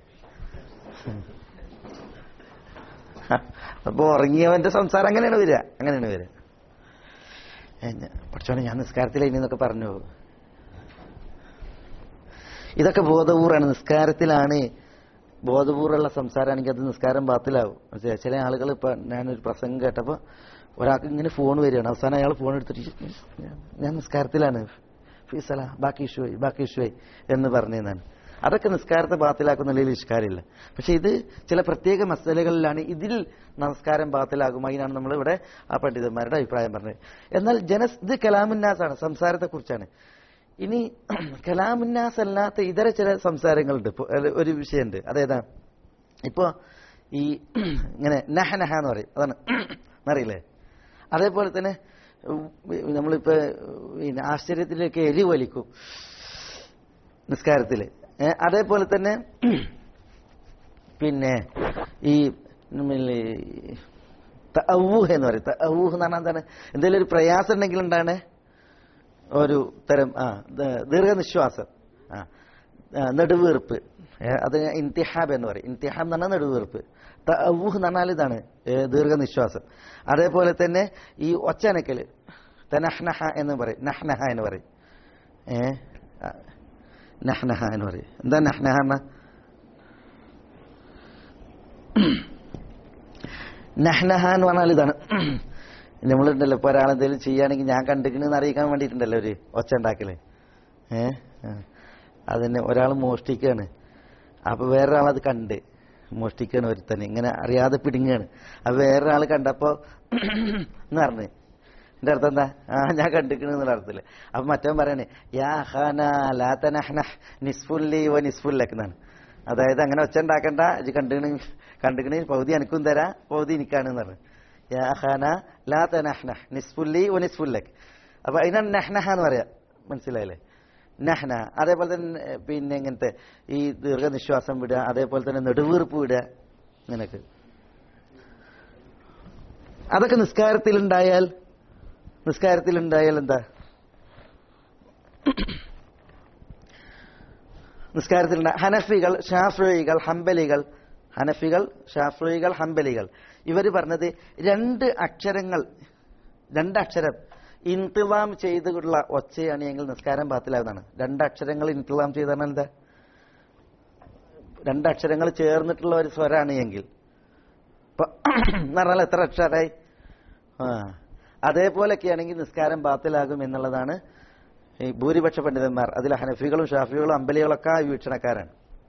അപ്പൊ ഉറങ്ങിയവന്റെ സംസാരം അങ്ങനെയാണ് വരിക അങ്ങനെയാണ് വരിക ഏ, ഞ- പഠിച്ചോനെ ഞാൻ നിസ്കാരത്തിലായി എന്നൊക്കെ പറഞ്ഞു ഇതൊക്കെ ബോധപൂർവ്വമാണ് നിസ്കാരത്തിലാണ് ബോധപൂർവ്വമുള്ള സംസാരമാണെങ്കിൽ അത് നിസ്കാരം ബാത്തിലാവും മനസ്സിലായോ? ചില ആളുകൾ ഇപ്പൊ ഞാനൊരു പ്രസംഗം കേട്ടപ്പോ ഒരാൾക്ക് ഇങ്ങനെ ഫോൺ വരികയാണ് അവസാനം അയാൾ ഫോൺ എടുത്തിട്ട് ഞാൻ- ഞാൻ നിസ്കാരത്തിലാണ് ഫീസല ബാക്കി ഇഷ്യൂയി ബാക്കി ഇഷ്യൂയി എന്ന് പറഞ്ഞതാണ് അതൊക്കെ നിസ്കാരത്തെ ബാത്തിലാക്കുന്നതിൽ ഇഷ്കാരമില്ല പക്ഷെ ഇത് ചില പ്രത്യേക മസലകളിലാണ് ഇതിൽ നമസ്കാരം ബാത്തിലാകും അതിനാണ് നമ്മൾ ഇവിടെ ആ പണ്ഡിതന്മാരുടെ അഭിപ്രായം പറഞ്ഞത് എന്നാൽ ജന ഇത് കലാമുന്നാസാണ് സംസാരത്തെക്കുറിച്ചാണ് ഇനി കലാമുന്നാസ് അല്ലാത്ത ഇതര ചില സംസാരങ്ങളുണ്ട് ഇപ്പൊ അല്ല, ഒരു വിഷയമുണ്ട് അതേതാ ഇപ്പോ ഈ ഇങ്ങനെ നഹ നഹ എന്ന് പറയും അതാണ് എന്നറിയില്ലേ അതേപോലെ തന്നെ ഉം, നമ്മളിപ്പോ പിന്നെ ആശ്ചര്യത്തിലേക്ക് എലി വലിക്കും നിസ്കാരത്തില് ഏ, അതേപോലെ തന്നെ പിന്നെ ഈ നമ്മില് തഅവൂഹ് എന്ന് പറയും തഅവൂഹ് എന്ന് പറഞ്ഞാൽ എന്താണ് എന്തെങ്കിലും ഒരു പ്രയാസം ഉണ്ടെങ്കിൽ എന്താണ് ഒരു തരം ആ ദ- ദീർഘനിശ്വാസം ആ ആ, നെടുവീർപ്പ് ഏ, അത് ഇന്തിഹാബ് എന്ന് പറയും ഇന്തിഹാബ് എന്ന് പറഞ്ഞാൽ നെടുവീർപ്പ് തഅവൂഹ് എന്ന് പറഞ്ഞാൽ ഇതാണ് ഏ, ദീർഘനിശ്വാസം അതേപോലെ തന്നെ ഈ ഒച്ചനക്കല് തനഹ്നഹ എന്ന് പറയും നഹ്നഹ എന്ന് പറയും ഏ ആ, നഹ്നഹ എന്ന് പറയും എന്താ നഹ്നഹ എന്നാ നഹ്നഹ എന്ന് പറഞ്ഞാൽ ഇതാണ് നമ്മളുണ്ടല്ലോ ഇപ്പൊ ഒരാളെന്തെങ്കിലും ചെയ്യുകയാണെങ്കിൽ ഞാൻ കണ്ടിക്കണെന്ന് അറിയിക്കാൻ വേണ്ടിയിട്ടുണ്ടല്ലോ ഒരു ഒച്ച ഉണ്ടാക്കല് ഏ ആ. അതന്നെ ഒരാൾ മോഷ്ടിക്കാണ് അപ്പൊ വേറൊരാളത് കണ്ട് മോഷ്ടിക്കാണ് ഒരുത്തന് ഇങ്ങനെ അറിയാതെ പിടുങ്ങാണ് അപ്പൊ വേറൊരാൾ കണ്ടപ്പോ എന്ന് പറഞ്ഞു എന്റെ അർത്ഥം എന്താ ആ ഞാൻ കണ്ടിക്കണെന്നുള്ള അർത്ഥത്തില് അപ്പൊ മറ്റവൻ പറയണേ യാ ഹാന ലാ തനഹ്നഹ് നിസ്ഫുല്ലി വ നിസ്ഫുല്ലക് എന്നാണ് അതായത് അങ്ങനെ ഒച്ച ഉണ്ടാക്കണ്ട ഇത് കണ്ടുകണ കണ്ടുകണ പൗതി എനിക്കും തരാ പൗതി എനിക്കാണ് എന്ന് പറഞ്ഞു യാ ഹാന ലാ തനഹ്നഹ് നിസ്ഫുല്ലി വ നിസ്ഫുല്ലക് അപ്പൊ അതിനാണ് നഹ്നഹ എന്ന് പറയാ മനസ്സിലായില്ലേ നഹ്ന അതേപോലെ തന്നെ ഏ, പിന്നെ ഇങ്ങനത്തെ ഈ ദീർഘനിശ്വാസം വിടുക അതേപോലെ തന്നെ നെടുവീർപ്പ് വിടുക ഇങ്ങനൊക്കെ അതൊക്കെ നിസ്കാരത്തിലുണ്ടായാൽ നിസ്കാരത്തിലുണ്ടായാൽ എന്താ നിസ്കാരത്തിലുണ്ട ഹനഫികൾ ഷാഫികൾ ഹംബലികൾ ഹനഫികൾ ഷാഫികൾ ഹംബലികൾ ഇവർ പറഞ്ഞത് രണ്ട് അക്ഷരങ്ങൾ രണ്ട് അക്ഷരം ഇൻതിലാം ചെയ്തുള്ള ഒച്ചയാണ് എങ്കിൽ നിസ്കാരം ബാത്തിലാവുന്നതാണ് രണ്ട് അക്ഷരങ്ങൾ ഇൻതിലാം ചെയ്താണ് എന്താ രണ്ട് അക്ഷരങ്ങൾ ചേർന്നിട്ടുള്ള ഒരു സ്വരാണ് എങ്കിൽ ഇപ്പൊ എന്ന് പറഞ്ഞാൽ എത്ര അക്ഷരായി ആ അതേപോലൊക്കെ ആണെങ്കിൽ നിസ്കാരം ബാത്തിലാകും എന്നുള്ളതാണ് ഈ ഭൂരിപക്ഷ പണ്ഡിതന്മാർ അതിൽ ഹനഫികളും ഷാഫികളും അമ്പലികളൊക്കെ ആ വീക്ഷണക്കാരാണ്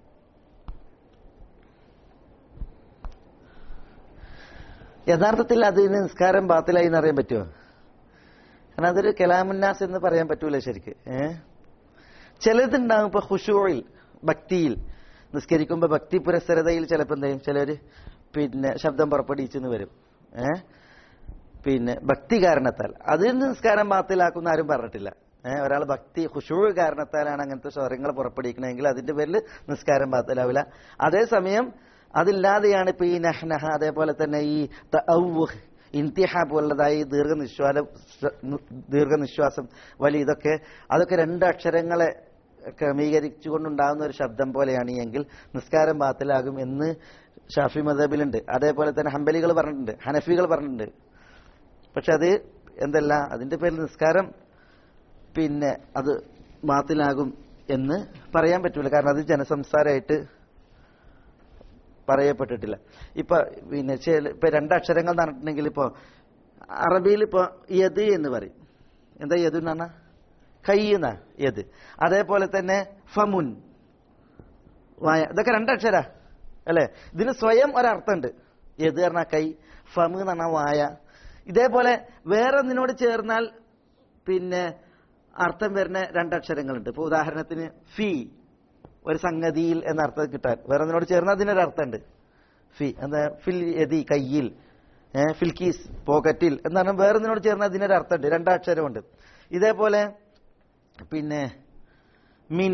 യഥാർത്ഥത്തിൽ അതിന് നിസ്കാരം ബാത്തിലായി എന്ന് അറിയാൻ പറ്റുമോ കാരണം അതൊരു കലാമുന്നാസ് എന്ന് പറയാൻ പറ്റൂല ശരിക്ക് ഏ ചിലതുണ്ടാകും ഇപ്പൊ ഹുഷൂറിൽ ഭക്തിയിൽ നിസ്കരിക്കുമ്പോ ഭക്തി പുരസ്സരതയിൽ ചിലപ്പോൾ എന്ത് ചെയ്യും ചിലര് പിന്നെ ശബ്ദം പുറപ്പെടുവിച്ചെന്ന് വരും ഏ പിന്നെ ഭക്തി കാരണത്താൽ അതിൽ നിന്ന് നിസ്കാരം ബാത്തിലാക്കുന്ന ആരും പറഞ്ഞിട്ടില്ല ഏഹ് ഒരാൾ ഭക്തി ഹുഷൂ കാരണത്താലാണ് അങ്ങനത്തെ സ്വരങ്ങൾ പുറപ്പെടുവിക്കണമെങ്കിൽ അതിന്റെ പേരിൽ നിസ്കാരം ബാത്തിലാവില്ല അതേസമയം അതില്ലാതെയാണ് ഇപ്പൊ ഈ നഹ്നഹ അതേപോലെ തന്നെ ഈ തഅവ്വുഹ് ഇന്തിഹ പോലുള്ളതായി ദീർഘനിശ്വാസം ദീർഘനിശ്വാസം വലിയ ഇതൊക്കെ അതൊക്കെ രണ്ട് അക്ഷരങ്ങളെ ക്രമീകരിച്ചുകൊണ്ടുണ്ടാകുന്ന ഒരു ശബ്ദം പോലെയാണ് എങ്കിൽ നിസ്കാരം ബാത്തിലാകും എന്ന് ഷാഫി മദബിലുണ്ട് അതേപോലെ തന്നെ ഹംബലികൾ പറഞ്ഞിട്ടുണ്ട് ഹനഫികൾ പറഞ്ഞിട്ടുണ്ട് പക്ഷെ അത് എന്തല്ല അതിന്റെ പേരിൽ നിസ്കാരം പിന്നെ അത് ബാത്തിലാകും എന്ന് പറയാൻ പറ്റൂല കാരണം അത് ജനസംസാരമായിട്ട് പറയപ്പെട്ടിട്ടില്ല ഇപ്പൊ പിന്നെ ചില ഇപ്പൊ രണ്ടക്ഷരങ്ങൾ നടന്നിട്ടുണ്ടെങ്കിൽ ഇപ്പൊ അറബിയിൽ ഇപ്പൊ യദ് എന്ന് പറയും എന്താ യദ് എന്ന് പറഞ്ഞാ കൈ എന്നാ യദ് അതേപോലെ തന്നെ ഫമുൻ വായ ഇതൊക്കെ രണ്ടക്ഷര അല്ലെ ഇതിന് സ്വയം ഒരർത്ഥമുണ്ട് യദ് പറഞ്ഞാൽ കൈ ഫമ് എന്ന് പറഞ്ഞാൽ വായ ഇതേപോലെ വേറെ ഒന്നിനോട് ചേർന്നാൽ പിന്നെ അർത്ഥം വരുന്ന രണ്ടക്ഷരങ്ങളുണ്ട് ഇപ്പൊ ഉദാഹരണത്തിന് ഫീ ഒരു സംഗതിയിൽ എന്ന അർത്ഥം കിട്ടാൻ വേറെ ഒന്നിനോട് ചേർന്നാൽ അതിനൊരു അർത്ഥമുണ്ട് ഫി എന്താ ഫിൽ എതി കയ്യിൽ ഏഹ് ഫിൽക്കീസ് പോക്കറ്റിൽ എന്ന് പറഞ്ഞാൽ വേറെ ഒന്നിനോട് ചേർന്നാൽ അതിനൊരു അർത്ഥമുണ്ട് രണ്ടക്ഷരമുണ്ട് ഇതേപോലെ പിന്നെ മിൻ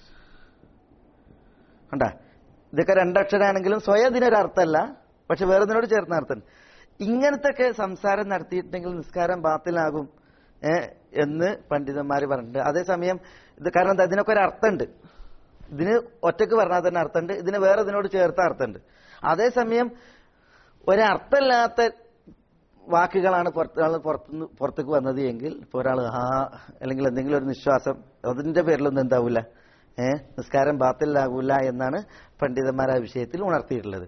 കണ്ടാ ഇതൊക്കെ രണ്ടക്ഷരാണെങ്കിലും സ്വയം ഇതിനൊരു അർത്ഥമല്ല പക്ഷെ വേറെ ഒന്നിനോട് ചേർന്ന അർത്ഥമുണ്ട് ഇങ്ങനത്തെ ഒക്കെ സംസാരം നടത്തിയിട്ടുണ്ടെങ്കിൽ നിസ്കാരം ബാത്തിലാകും ഏ, എന്ന് പണ്ഡിതന്മാർ പറഞ്ഞിട്ടുണ്ട് അതേസമയം ഇത് കാരണം എന്താ ഇതിനൊക്കെ ഒരു അർത്ഥമുണ്ട് ഇതിന് ഒറ്റക്ക് പറഞ്ഞാൽ തന്നെ അർത്ഥമുണ്ട് ഇതിന് വേറെ ഇതിനോട് ചേർത്ത അർത്ഥമുണ്ട് അതേസമയം ഒരർത്ഥമില്ലാത്ത വാക്കുകളാണ് പുറത്ത് പുറത്തുനിന്ന് പുറത്തേക്ക് വന്നത് എങ്കിൽ ഇപ്പോൾ ഒരാൾ ആ അല്ലെങ്കിൽ എന്തെങ്കിലും ഒരു നിശ്വാസം അതിന്റെ പേരിലൊന്നും എന്താവില്ല ഏഹ് നിസ്കാരം ബാത്തിലാകൂല എന്നാണ് പണ്ഡിതന്മാർ ആ വിഷയത്തിൽ ഉണർത്തിയിട്ടുള്ളത്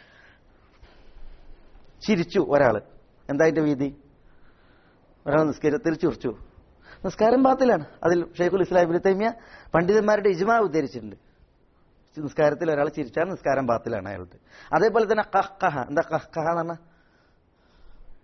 ചിരിച്ചു ഒരാള് എന്താ അതിന്റെ വീതി ഒരാൾ നിസ്കാരത്തിൽ ചിരിച്ചു നിസ്കാരം ബാത്തിലാണ് അതിൽ ഷെയ്ഖുൽ ഇസ്ലാം ഇബ്നു തൈമിയ പണ്ഡിതന്മാരുടെ ഇജ്മാ ഉദ്ധരിച്ചിട്ടുണ്ട് നിസ്കാരത്തിൽ ഒരാൾ ചിരിച്ചാൽ നിസ്കാരം ബാത്തിലാണ് അയാളുടെ അതേപോലെ തന്നെ കഹ് കഹ എന്താ കഹ് കഹ എന്ന് പറഞ്ഞാൽ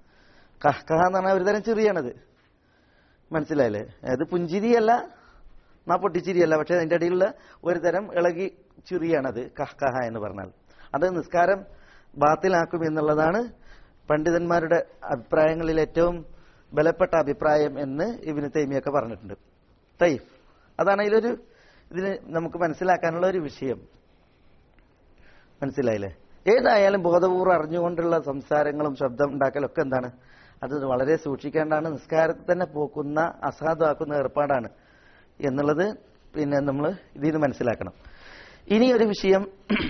കഹ് കഹ എന്ന് പറഞ്ഞാൽ ഒരു തരം ചിറിയാണത് മനസ്സിലായില്ലേ അത് പുഞ്ചിരിയല്ല ആ പൊട്ടിച്ചിരിയല്ല പക്ഷെ അതിന്റെ ഇടയിലുള്ള ഒരു തരം ഇളകി ചിറിയാണത് കഹ് കഹ എന്ന് പറഞ്ഞാൽ അത് നിസ്കാരം ബാത്തിലാക്കും എന്നുള്ളതാണ് പണ്ഡിതന്മാരുടെ അഭിപ്രായങ്ങളിൽ ഏറ്റവും ബലപ്പെട്ട അഭിപ്രായം എന്ന് ഇബിന് തൈമിയൊക്കെ പറഞ്ഞിട്ടുണ്ട് തൈഫ് അതാണ് അതിലൊരു ഇതിന് നമുക്ക് മനസ്സിലാക്കാനുള്ള ഒരു വിഷയം മനസ്സിലായില്ലേ ഏതായാലും ബോധപൂർവ്വം അറിഞ്ഞുകൊണ്ടുള്ള സംസാരങ്ങളും ശബ്ദം ഉണ്ടാക്കലൊക്കെ എന്താണ് അത് വളരെ സൂക്ഷിക്കേണ്ടാണ് നിസ്കാരത്തെ തന്നെ പോക്കുന്ന അസാധുവാക്കുന്ന ഏർപ്പാടാണ് എന്നുള്ളത് പിന്നെ നമ്മൾ ഇതിൽ നിന്ന് മനസ്സിലാക്കണം ഇനി ഒരു വിഷയം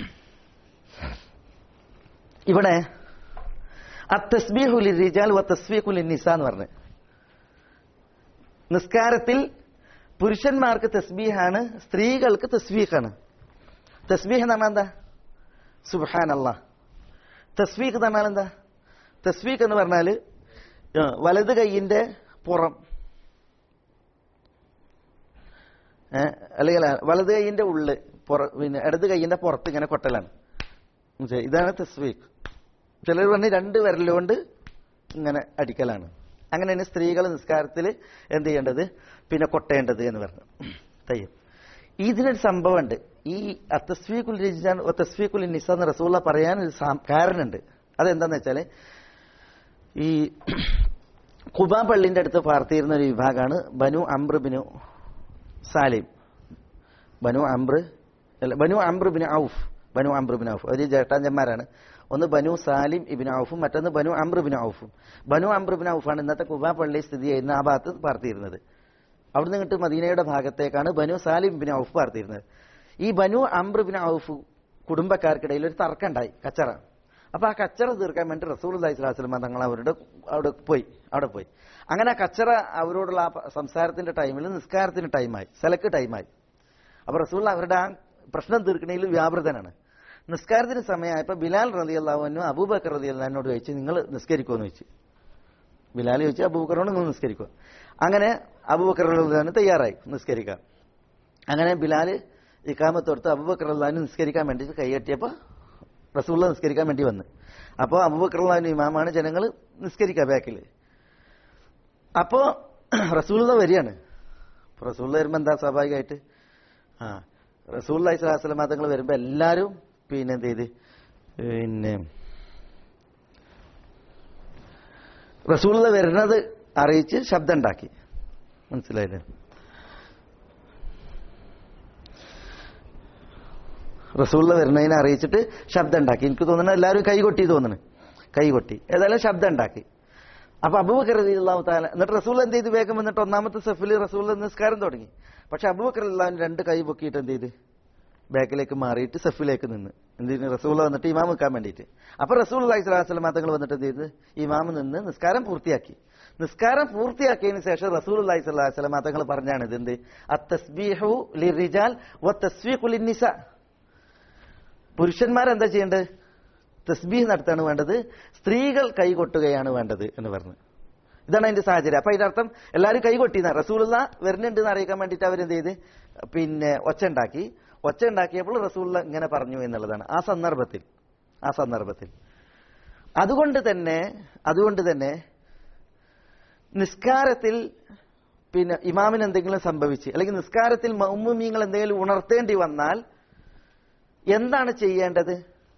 ഇവിടെ അത്തസ്ബീഹുലി റിജാൽ വ തസ്ബീഖുലി നിസ എന്ന് പറഞ്ഞ് നിസ്കാരത്തിൽ പുരുഷന്മാർക്ക് തസ്ബീഹാണ് സ്ത്രീകൾക്ക് തസ്ബീഖാണ് തസ്ബീഹ് എന്ന് പറഞ്ഞാൽ എന്താ സുബാൻ അല്ല തസ്ബീഖ് എന്ന് പറഞ്ഞാൽ എന്താ തസ്ബീഖ് എന്ന് പറഞ്ഞാൽ ആ, വലത് കൈയിന്റെ പുറം ഏ, അല്ലെങ്കിൽ വലത് കൈയിന്റെ ഉള്ള് പുറ പിന്നെ ഇടത് കൈയിന്റെ പുറത്ത് ഇങ്ങനെ കൊട്ടലാണ് മനസ്സിലായോ? ഇതാണ് തസ്ബീഖ് ചിലർ പറഞ്ഞ് രണ്ട് വിരലുകൊണ്ട് ഇങ്ങനെ അടിക്കലാണ് അങ്ങനെയാണ് സ്ത്രീകൾ നിസ്കാരത്തിൽ എന്ത് ചെയ്യേണ്ടത് പിന്നെ കൊട്ടേണ്ടത് എന്ന് പറഞ്ഞു തയ്യം ഇതിനൊരു സംഭവമുണ്ട് ഈ തസ്വീഖുൽ രജിജാൻ തസ്വീഖുൽ നിസ എന്ന് റസൂള്ള പറയാൻ ഒരു സാം- കാരണമുണ്ട് അതെന്താന്ന് വെച്ചാല് ഈ കുബാ പള്ളിന്റെ അടുത്ത് പാർത്തിയിരുന്ന ഒരു വിഭാഗമാണ് ബനു അംബ്ര ബിനു സാലിം ബനു അംബ്ര അല്ല ബനു അംബ്ര ബിൻ ഔഫ് ബനു അംബ്ര ബിൻ ഔഫ് ഒരു ജേട്ടാഞ്ചന്മാരാണ് ഒന്ന് ബനു സാലിം ഇബിൻ ഔഫും മറ്റൊന്ന് ബനു അംബ്ര ബിൻ ഔഫും ബനു അംബ്ര ബിൻ ഔഫാണ് ഇന്നത്തെ കുബാ പള്ളി സ്ഥിതി ചെയ്യുന്ന ആ ഭാഗത്ത് പാർത്തിയിരുന്നത് അവിടുന്ന് ഇങ്ങോട്ട് മദീനയുടെ ഭാഗത്തേക്കാണ് ബനു സാലിം ബിൻ ഔഫ് പാർത്തിയിരുന്നത് ഈ ബനു അംബ്ര ബിൻ ഔഫ് കുടുംബക്കാർക്കിടയിൽ ഒരു തർക്കം ഉണ്ടായി കച്ചറ അപ്പൊ ആ കച്ചറ തീർക്കാൻ വേണ്ടി റസൂൽ അലൈഹി സ്വലാസ്ലമ തങ്ങൾ അവരുടെ അവിടെ പോയി അവിടെ പോയി അങ്ങനെ ആ കച്ചറ അവരോടുള്ള ആ സംസാരത്തിന്റെ ടൈമിൽ നിസ്കാരത്തിന് ടൈമായി സെലക്ക് ടൈമായി അപ്പൊ റസൂൽ അവരുടെ ആ പ്രശ്നം തീർക്കണയിൽ വ്യാപൃതനാണ് നിസ്കാരത്തിന് സമയമായപ്പോ ബിലാൽ റലി അള്ളാഹുവിനും അബൂബക്കർ റലി അള്ളഹാനോട് ചോദിച്ചു നിങ്ങൾ നിസ്കരിക്കുമെന്ന് ചോദിച്ചു ബിലാൽ ചോദിച്ചു അബൂബക്കറോട് നിങ്ങൾ നിസ്കരിക്കുക അങ്ങനെ അബൂബക്കർ റലിന് തയ്യാറായി നിസ്കരിക്കാൻ അങ്ങനെ ബിലാൽ ഇക്കാമത്തോടുത്ത് അബൂബക്കർ അള്ളഹാന് നിസ്കരിക്കാൻ വേണ്ടി കൈകെട്ടിയപ്പോൾ റസൂള്ള നിസ്കരിക്കാൻ വേണ്ടി വന്ന് അപ്പോൾ അബൂബക്കർ അള്ളഹാന് ഇമാമാണ് ജനങ്ങൾ നിസ്കരിക്കുക ബാക്കിൽ അപ്പോ റസൂള്ള വരികയാണ് അപ്പൊ റസൂള്ള വരുമ്പോ എന്താ സ്വാഭാവികമായിട്ട് ആ റസൂൽ അലൈഹി സ്വലാസ്ലം തങ്ങൾ വരുമ്പോ എല്ലാരും പിന്നെ എന്ത് ചെയ്ത് പിന്നെ റസൂള്ള വരുന്നത് അറിയിച്ച് ശബ്ദം ഉണ്ടാക്കി മനസ്സിലായില്ലേ റസൂള്ള വരുന്നതിനെ അറിയിച്ചിട്ട് ശബ്ദം ഉണ്ടാക്കി എനിക്ക് തോന്നുന്നു എല്ലാവരും കൈകൊട്ടി തോന്നുന്നു കൈകൊട്ടി ഏതായാലും ശബ്ദം ഉണ്ടാക്കി അപ്പൊ അബൂബക്കർ റളിയല്ലാഹു തആല എന്നിട്ട് റസൂൽ എന്ത് ചെയ്ത് വേഗം വന്നിട്ട് ഒന്നാമത്തെ സഫിൽ റസൂൽ നിസ്കാരം തുടങ്ങി പക്ഷെ അബൂബക്കർ അള്ളാഹു രണ്ട് കൈ പൊക്കിയിട്ട് എന്ത് ചെയ്ത് ബാക്കിലേക്ക് മാറിയിട്ട് സഫിലേക്ക് നിന്ന് എന്തിന് റസൂൽ വന്നിട്ട് ഇമാം നിൽക്കാൻ വേണ്ടിയിട്ട് അപ്പൊ റസൂൽ അലൈഹി സ്വലാസ്ലം തങ്ങൾ വന്നിട്ട് എന്ത് ചെയ്ത് ഇമാം നിന്ന് നിസ്കാരം പൂർത്തിയാക്കി നിസ്കാരം പൂർത്തിയാക്കിയതിന് ശേഷം റസൂൽ അലൈഹി സ്വലാസ്ലം തങ്ങൾ പറഞ്ഞാണ് ഇത് എന്ത് അത്തസ്ബീഹു ലിറിജാൽ വ തസ്ബീഖു ലിന്നിസ പുരുഷന്മാരെന്താ ചെയ്യേണ്ടത് തസ്ബീഹ് നടത്താണ് വേണ്ടത് സ്ത്രീകൾ കൈകൊട്ടുകയാണ് വേണ്ടത് എന്ന് പറഞ്ഞു ഇതാണ് അതിന്റെ സാഹചര്യം അപ്പൊ അതിന്റെ അർത്ഥം എല്ലാവരും കൈകൊട്ടിന്ന റസൂലുള്ള വരുന്നുണ്ട് എന്ന് അറിയിക്കാൻ വേണ്ടിയിട്ട് അവരെന്ത് ചെയ്ത് പിന്നെ ഒച്ച ഉണ്ടാക്കി ഒച്ച ഉണ്ടാക്കിയപ്പോൾ റസൂള്ള ഇങ്ങനെ പറഞ്ഞു എന്നുള്ളതാണ് ആ സന്ദർഭത്തിൽ ആ സന്ദർഭത്തിൽ അതുകൊണ്ട് തന്നെ അതുകൊണ്ട് തന്നെ നിസ്കാരത്തിൽ പിന്നെ ഇമാമിന് എന്തെങ്കിലും സംഭവിച്ച് അല്ലെങ്കിൽ നിസ്കാരത്തിൽ മൗമുമീങ്ങൾ എന്തെങ്കിലും ഉണർത്തേണ്ടി വന്നാൽ എന്താണ് ചെയ്യേണ്ടത്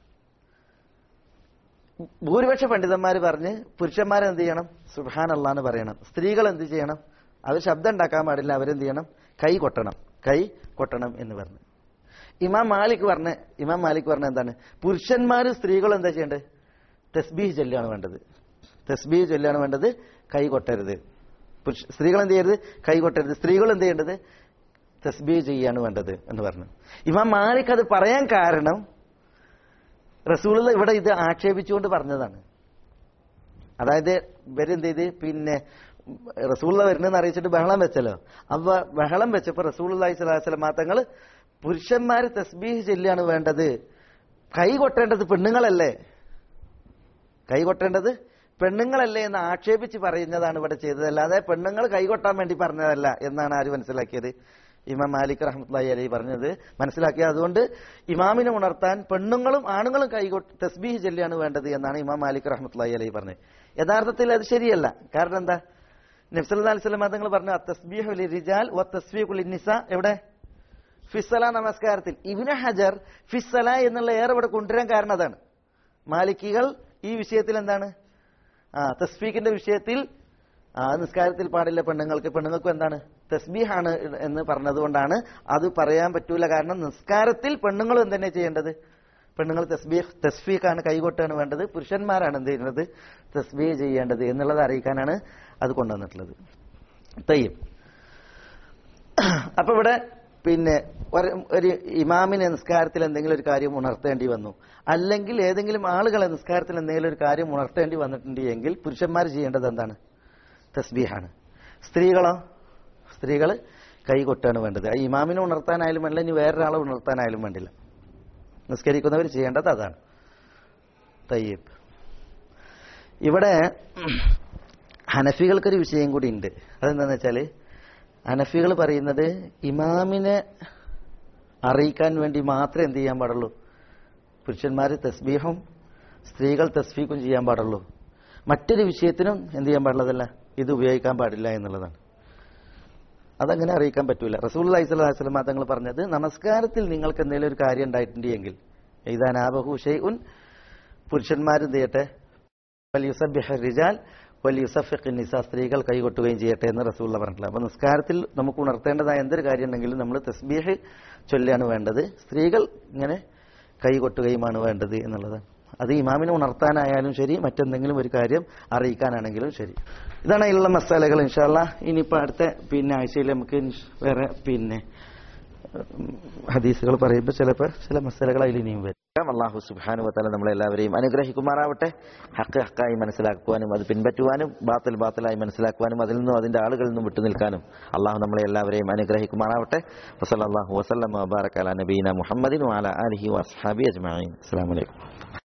ഭൂരിപക്ഷ പണ്ഡിതന്മാർ പറഞ്ഞ് പുരുഷന്മാർ എന്ത് ചെയ്യണം സുഹാൻ അള്ളാന്ന് പറയണം സ്ത്രീകൾ എന്ത് ചെയ്യണം അവർ ശബ്ദം ഉണ്ടാക്കാൻ പാടില്ല അവരെന്ത് ചെയ്യണം കൈ കൊട്ടണം കൈ കൊട്ടണം എന്ന് പറഞ്ഞു ഇമാം മാലിക് പറഞ്ഞ ഇമാം മാലിക് പറഞ്ഞ എന്താണ് പുരുഷന്മാരും സ്ത്രീകളും എന്താ ചെയ്യേണ്ടത് തസ്ബീഹ് ചൊല്ലാണ് വേണ്ടത് തസ്ബീഹ് ചൊല്ലാണ് വേണ്ടത് കൈ കൊട്ടരുത് പുരുഷ സ്ത്രീകൾ എന്ത് ചെയ്യരുത് കൈ കൊട്ടരുത് സ്ത്രീകൾ എന്ത് ചെയ്യേണ്ടത് തസ്ബീഹ് ചെയ്യാണ് വേണ്ടത് എന്ന് പറഞ്ഞു ഇമാം മാലിക് അത് പറയാൻ കാരണം റസൂൾ ഇവിടെ ഇത് ആക്ഷേപിച്ചുകൊണ്ട് പറഞ്ഞതാണ് അതായത് ഇവരെന്ത് ചെയ്ത് പിന്നെ റസൂള്ള വരുന്നെന്ന് അറിയിച്ചിട്ട് ബഹളം വെച്ചല്ലോ അപ്പൊ ബഹളം വെച്ചപ്പോ റസൂൾ അലൈഹി സ്വലാസ്ലം തങ്ങൾ പുരുഷന്മാര് തസ്ബീഹ് ചൊല്ലിയാണ് വേണ്ടത് കൈ കൊട്ടേണ്ടത് പെണ്ണുങ്ങളല്ലേ കൈ കൊട്ടേണ്ടത് പെണ്ണുങ്ങളല്ലേ എന്ന് ആക്ഷേപിച്ച് പറയുന്നതാണ് ഇവിടെ ചെയ്തത് അല്ലാതെ പെണ്ണുങ്ങൾ കൈകൊട്ടാൻ വേണ്ടി പറഞ്ഞതല്ല എന്നാണ് ആര് മനസ്സിലാക്കിയത് ഇമാം മാലിക് റഹ്മത്തുള്ളി അലൈഹി പറഞ്ഞത് മനസ്സിലാക്കിയത് അതുകൊണ്ട് ഇമാമിനെ ഉണർത്താൻ പെണ്ണുങ്ങളും ആണുങ്ങളും കൈകൊട്ട് തസ്ബീഹ് ചൊല്ലിയാണ് വേണ്ടത് എന്നാണ് ഇമാം മാലിക് റഹ്മത്തുള്ളി അലൈഹി പറഞ്ഞത് യഥാർത്ഥത്തിൽ അത് ശരിയല്ല കാരണം എന്താ നബ്സല്ലാ അലൈഹി സ്വലം തങ്ങൾ പറഞ്ഞു തസ്ബീഹു റിജാൽ വ തസ്ബീഹു നിസ എവിടെ ഫിസ്സല നമസ്കാരത്തിൽ ഇബിന് ഹജർ ഫിസ്സല എന്നുള്ള ഏറെ ഇവിടെ കൊണ്ടുവരാൻ കാരണം അതാണ് മാലിക്കികൾ ഈ വിഷയത്തിൽ എന്താണ് ആ തസ്ബീഖിന്റെ വിഷയത്തിൽ ആ നിസ്കാരത്തിൽ പാടില്ല പെണ്ണുങ്ങൾക്ക് പെണ്ണുങ്ങൾക്കും എന്താണ് തസ്ബീഹാണ് എന്ന് പറഞ്ഞതുകൊണ്ടാണ് അത് പറയാൻ പറ്റൂല കാരണം നിസ്കാരത്തിൽ പെണ്ണുങ്ങളും എന്തെന്നെ ചെയ്യേണ്ടത് പെണ്ണുങ്ങൾ തസ്ബീഹ് തസ്ബീഖാണ് കൈകൊട്ടാണ് വേണ്ടത് പുരുഷന്മാരാണ് എന്ത് ചെയ്യുന്നത് തസ്ബീഹ് ചെയ്യേണ്ടത് എന്നുള്ളത് അറിയിക്കാനാണ് അത് കൊണ്ടുവന്നിട്ടുള്ളത് തയ്യം അപ്പൊ ഇവിടെ പിന്നെ ഒരു- ഒരു ഇമാമിനെ നിസ്കാരത്തിൽ എന്തെങ്കിലും ഒരു കാര്യം ഉണർത്തേണ്ടി വന്നു അല്ലെങ്കിൽ ഏതെങ്കിലും ആളുകളെ നിസ്കാരത്തിൽ എന്തെങ്കിലും ഒരു കാര്യം ഉണർത്തേണ്ടി വന്നിട്ടുണ്ട് എങ്കിൽ പുരുഷന്മാർ ചെയ്യേണ്ടത് എന്താണ് തസ്ബീഹാണ് സ്ത്രീകളോ സ്ത്രീകൾ കൈകൊട്ടാണ് വേണ്ടത് ആ ഇമാമിനെ ഉണർത്താനായാലും വേണ്ടില്ല ഇനി വേറൊരാളെ ഉണർത്താനായാലും വേണ്ടില്ല നിസ്കരിക്കുന്നവർ ചെയ്യേണ്ടത് അതാണ് തയ്യബ് ഇവിടെ ഹനഫികൾക്കൊരു വിഷയം കൂടി ഉണ്ട് അതെന്താന്ന് വെച്ചാല് ഹനഫികൾ പറയുന്നത് ഇമാമിനെ അറിയിക്കാൻ വേണ്ടി മാത്രമേ എന്ത് ചെയ്യാൻ പാടുള്ളൂ പുരുഷന്മാർ തസ്ബീഹും സ്ത്രീകൾ തസ്ബീഖും ചെയ്യാൻ പാടുള്ളൂ മറ്റൊരു വിഷയത്തിനും എന്ത് ചെയ്യാൻ പാടുള്ളതല്ല ഇത് ഉപയോഗിക്കാൻ പാടില്ല എന്നുള്ളതാണ് അതങ്ങനെ അറിയിക്കാൻ പറ്റൂല റസൂൽ അലൈഹി സ്വലം തങ്ങൾ പറഞ്ഞത് നമസ്കാരത്തിൽ നിങ്ങൾക്ക് എന്തെങ്കിലും ഒരു കാര്യം ഉണ്ടായിട്ടുണ്ട് എങ്കിൽ ഇതാനാബഹു ഷെയ്ഉൻ പുരുഷന്മാരെന്ത് ചെയ്യട്ടെ വലിയുസബ്ബിഹ റിജാൽ വലിയുസഫിഖ് നിസ സ്ത്രീകൾ കൈകൊട്ടുകയും ചെയ്യട്ടെ എന്ന് റസൂള്ള പറഞ്ഞിട്ടില്ല അപ്പൊ നിസ്കാരത്തിൽ നമുക്ക് ഉണർത്തേണ്ടതായ എന്തൊരു കാര്യം ഉണ്ടെങ്കിലും നമ്മൾ തസ്ബീഹ് ചൊല്ലാണ് വേണ്ടത് സ്ത്രീകൾ ഇങ്ങനെ കൈകൊട്ടുകയുമാണ് വേണ്ടത് എന്നുള്ളതാണ് അത് ഇമാമിനെ ഉണർത്താനായാലും ശരി മറ്റെന്തെങ്കിലും ഒരു കാര്യം അറിയിക്കാനാണെങ്കിലും ശരി ഇതാണ് അതിലുള്ള മസാലകൾ ഇൻഷാല്ല ഇനിയിപ്പോ അടുത്ത പിന്നെ ആഴ്ചയിൽ നമുക്ക് ഇൻഷ് വേറെ പിന്നെ ഉം, ഹദീസുകൾ പറയുമ്പോൾ ചിലപ്പോൾ ചില മസാലകൾ അതിൽ ഇനിയും വരും അള്ളാഹു സുബാനു വത്താല നമ്മളെല്ലാവരെയും അനുഗ്രഹിക്കുമാറാവട്ടെ ഹക്ക് ഹക്കായി മനസ്സിലാക്കുവാനും അത് പിൻപറ്റുവാനും ബാത്തിൽ ബാത്തിലായി മനസ്സിലാക്കുവാനും അതിൽ നിന്നും അതിന്റെ ആളുകളിൽ നിന്നും വിട്ടുനിൽക്കാനും അള്ളാഹു നമ്മളെ എല്ലാവരെയും അനുഗ്രഹിക്കുമാറാവട്ടെ വസല്ലാഹു വസ്ലം വബാറക് അല നബീന മുഹമ്മദിൻ വാല അലഹി വസ്ഹാബി അജ്മീൻ അസ്സാം വലൈക്കും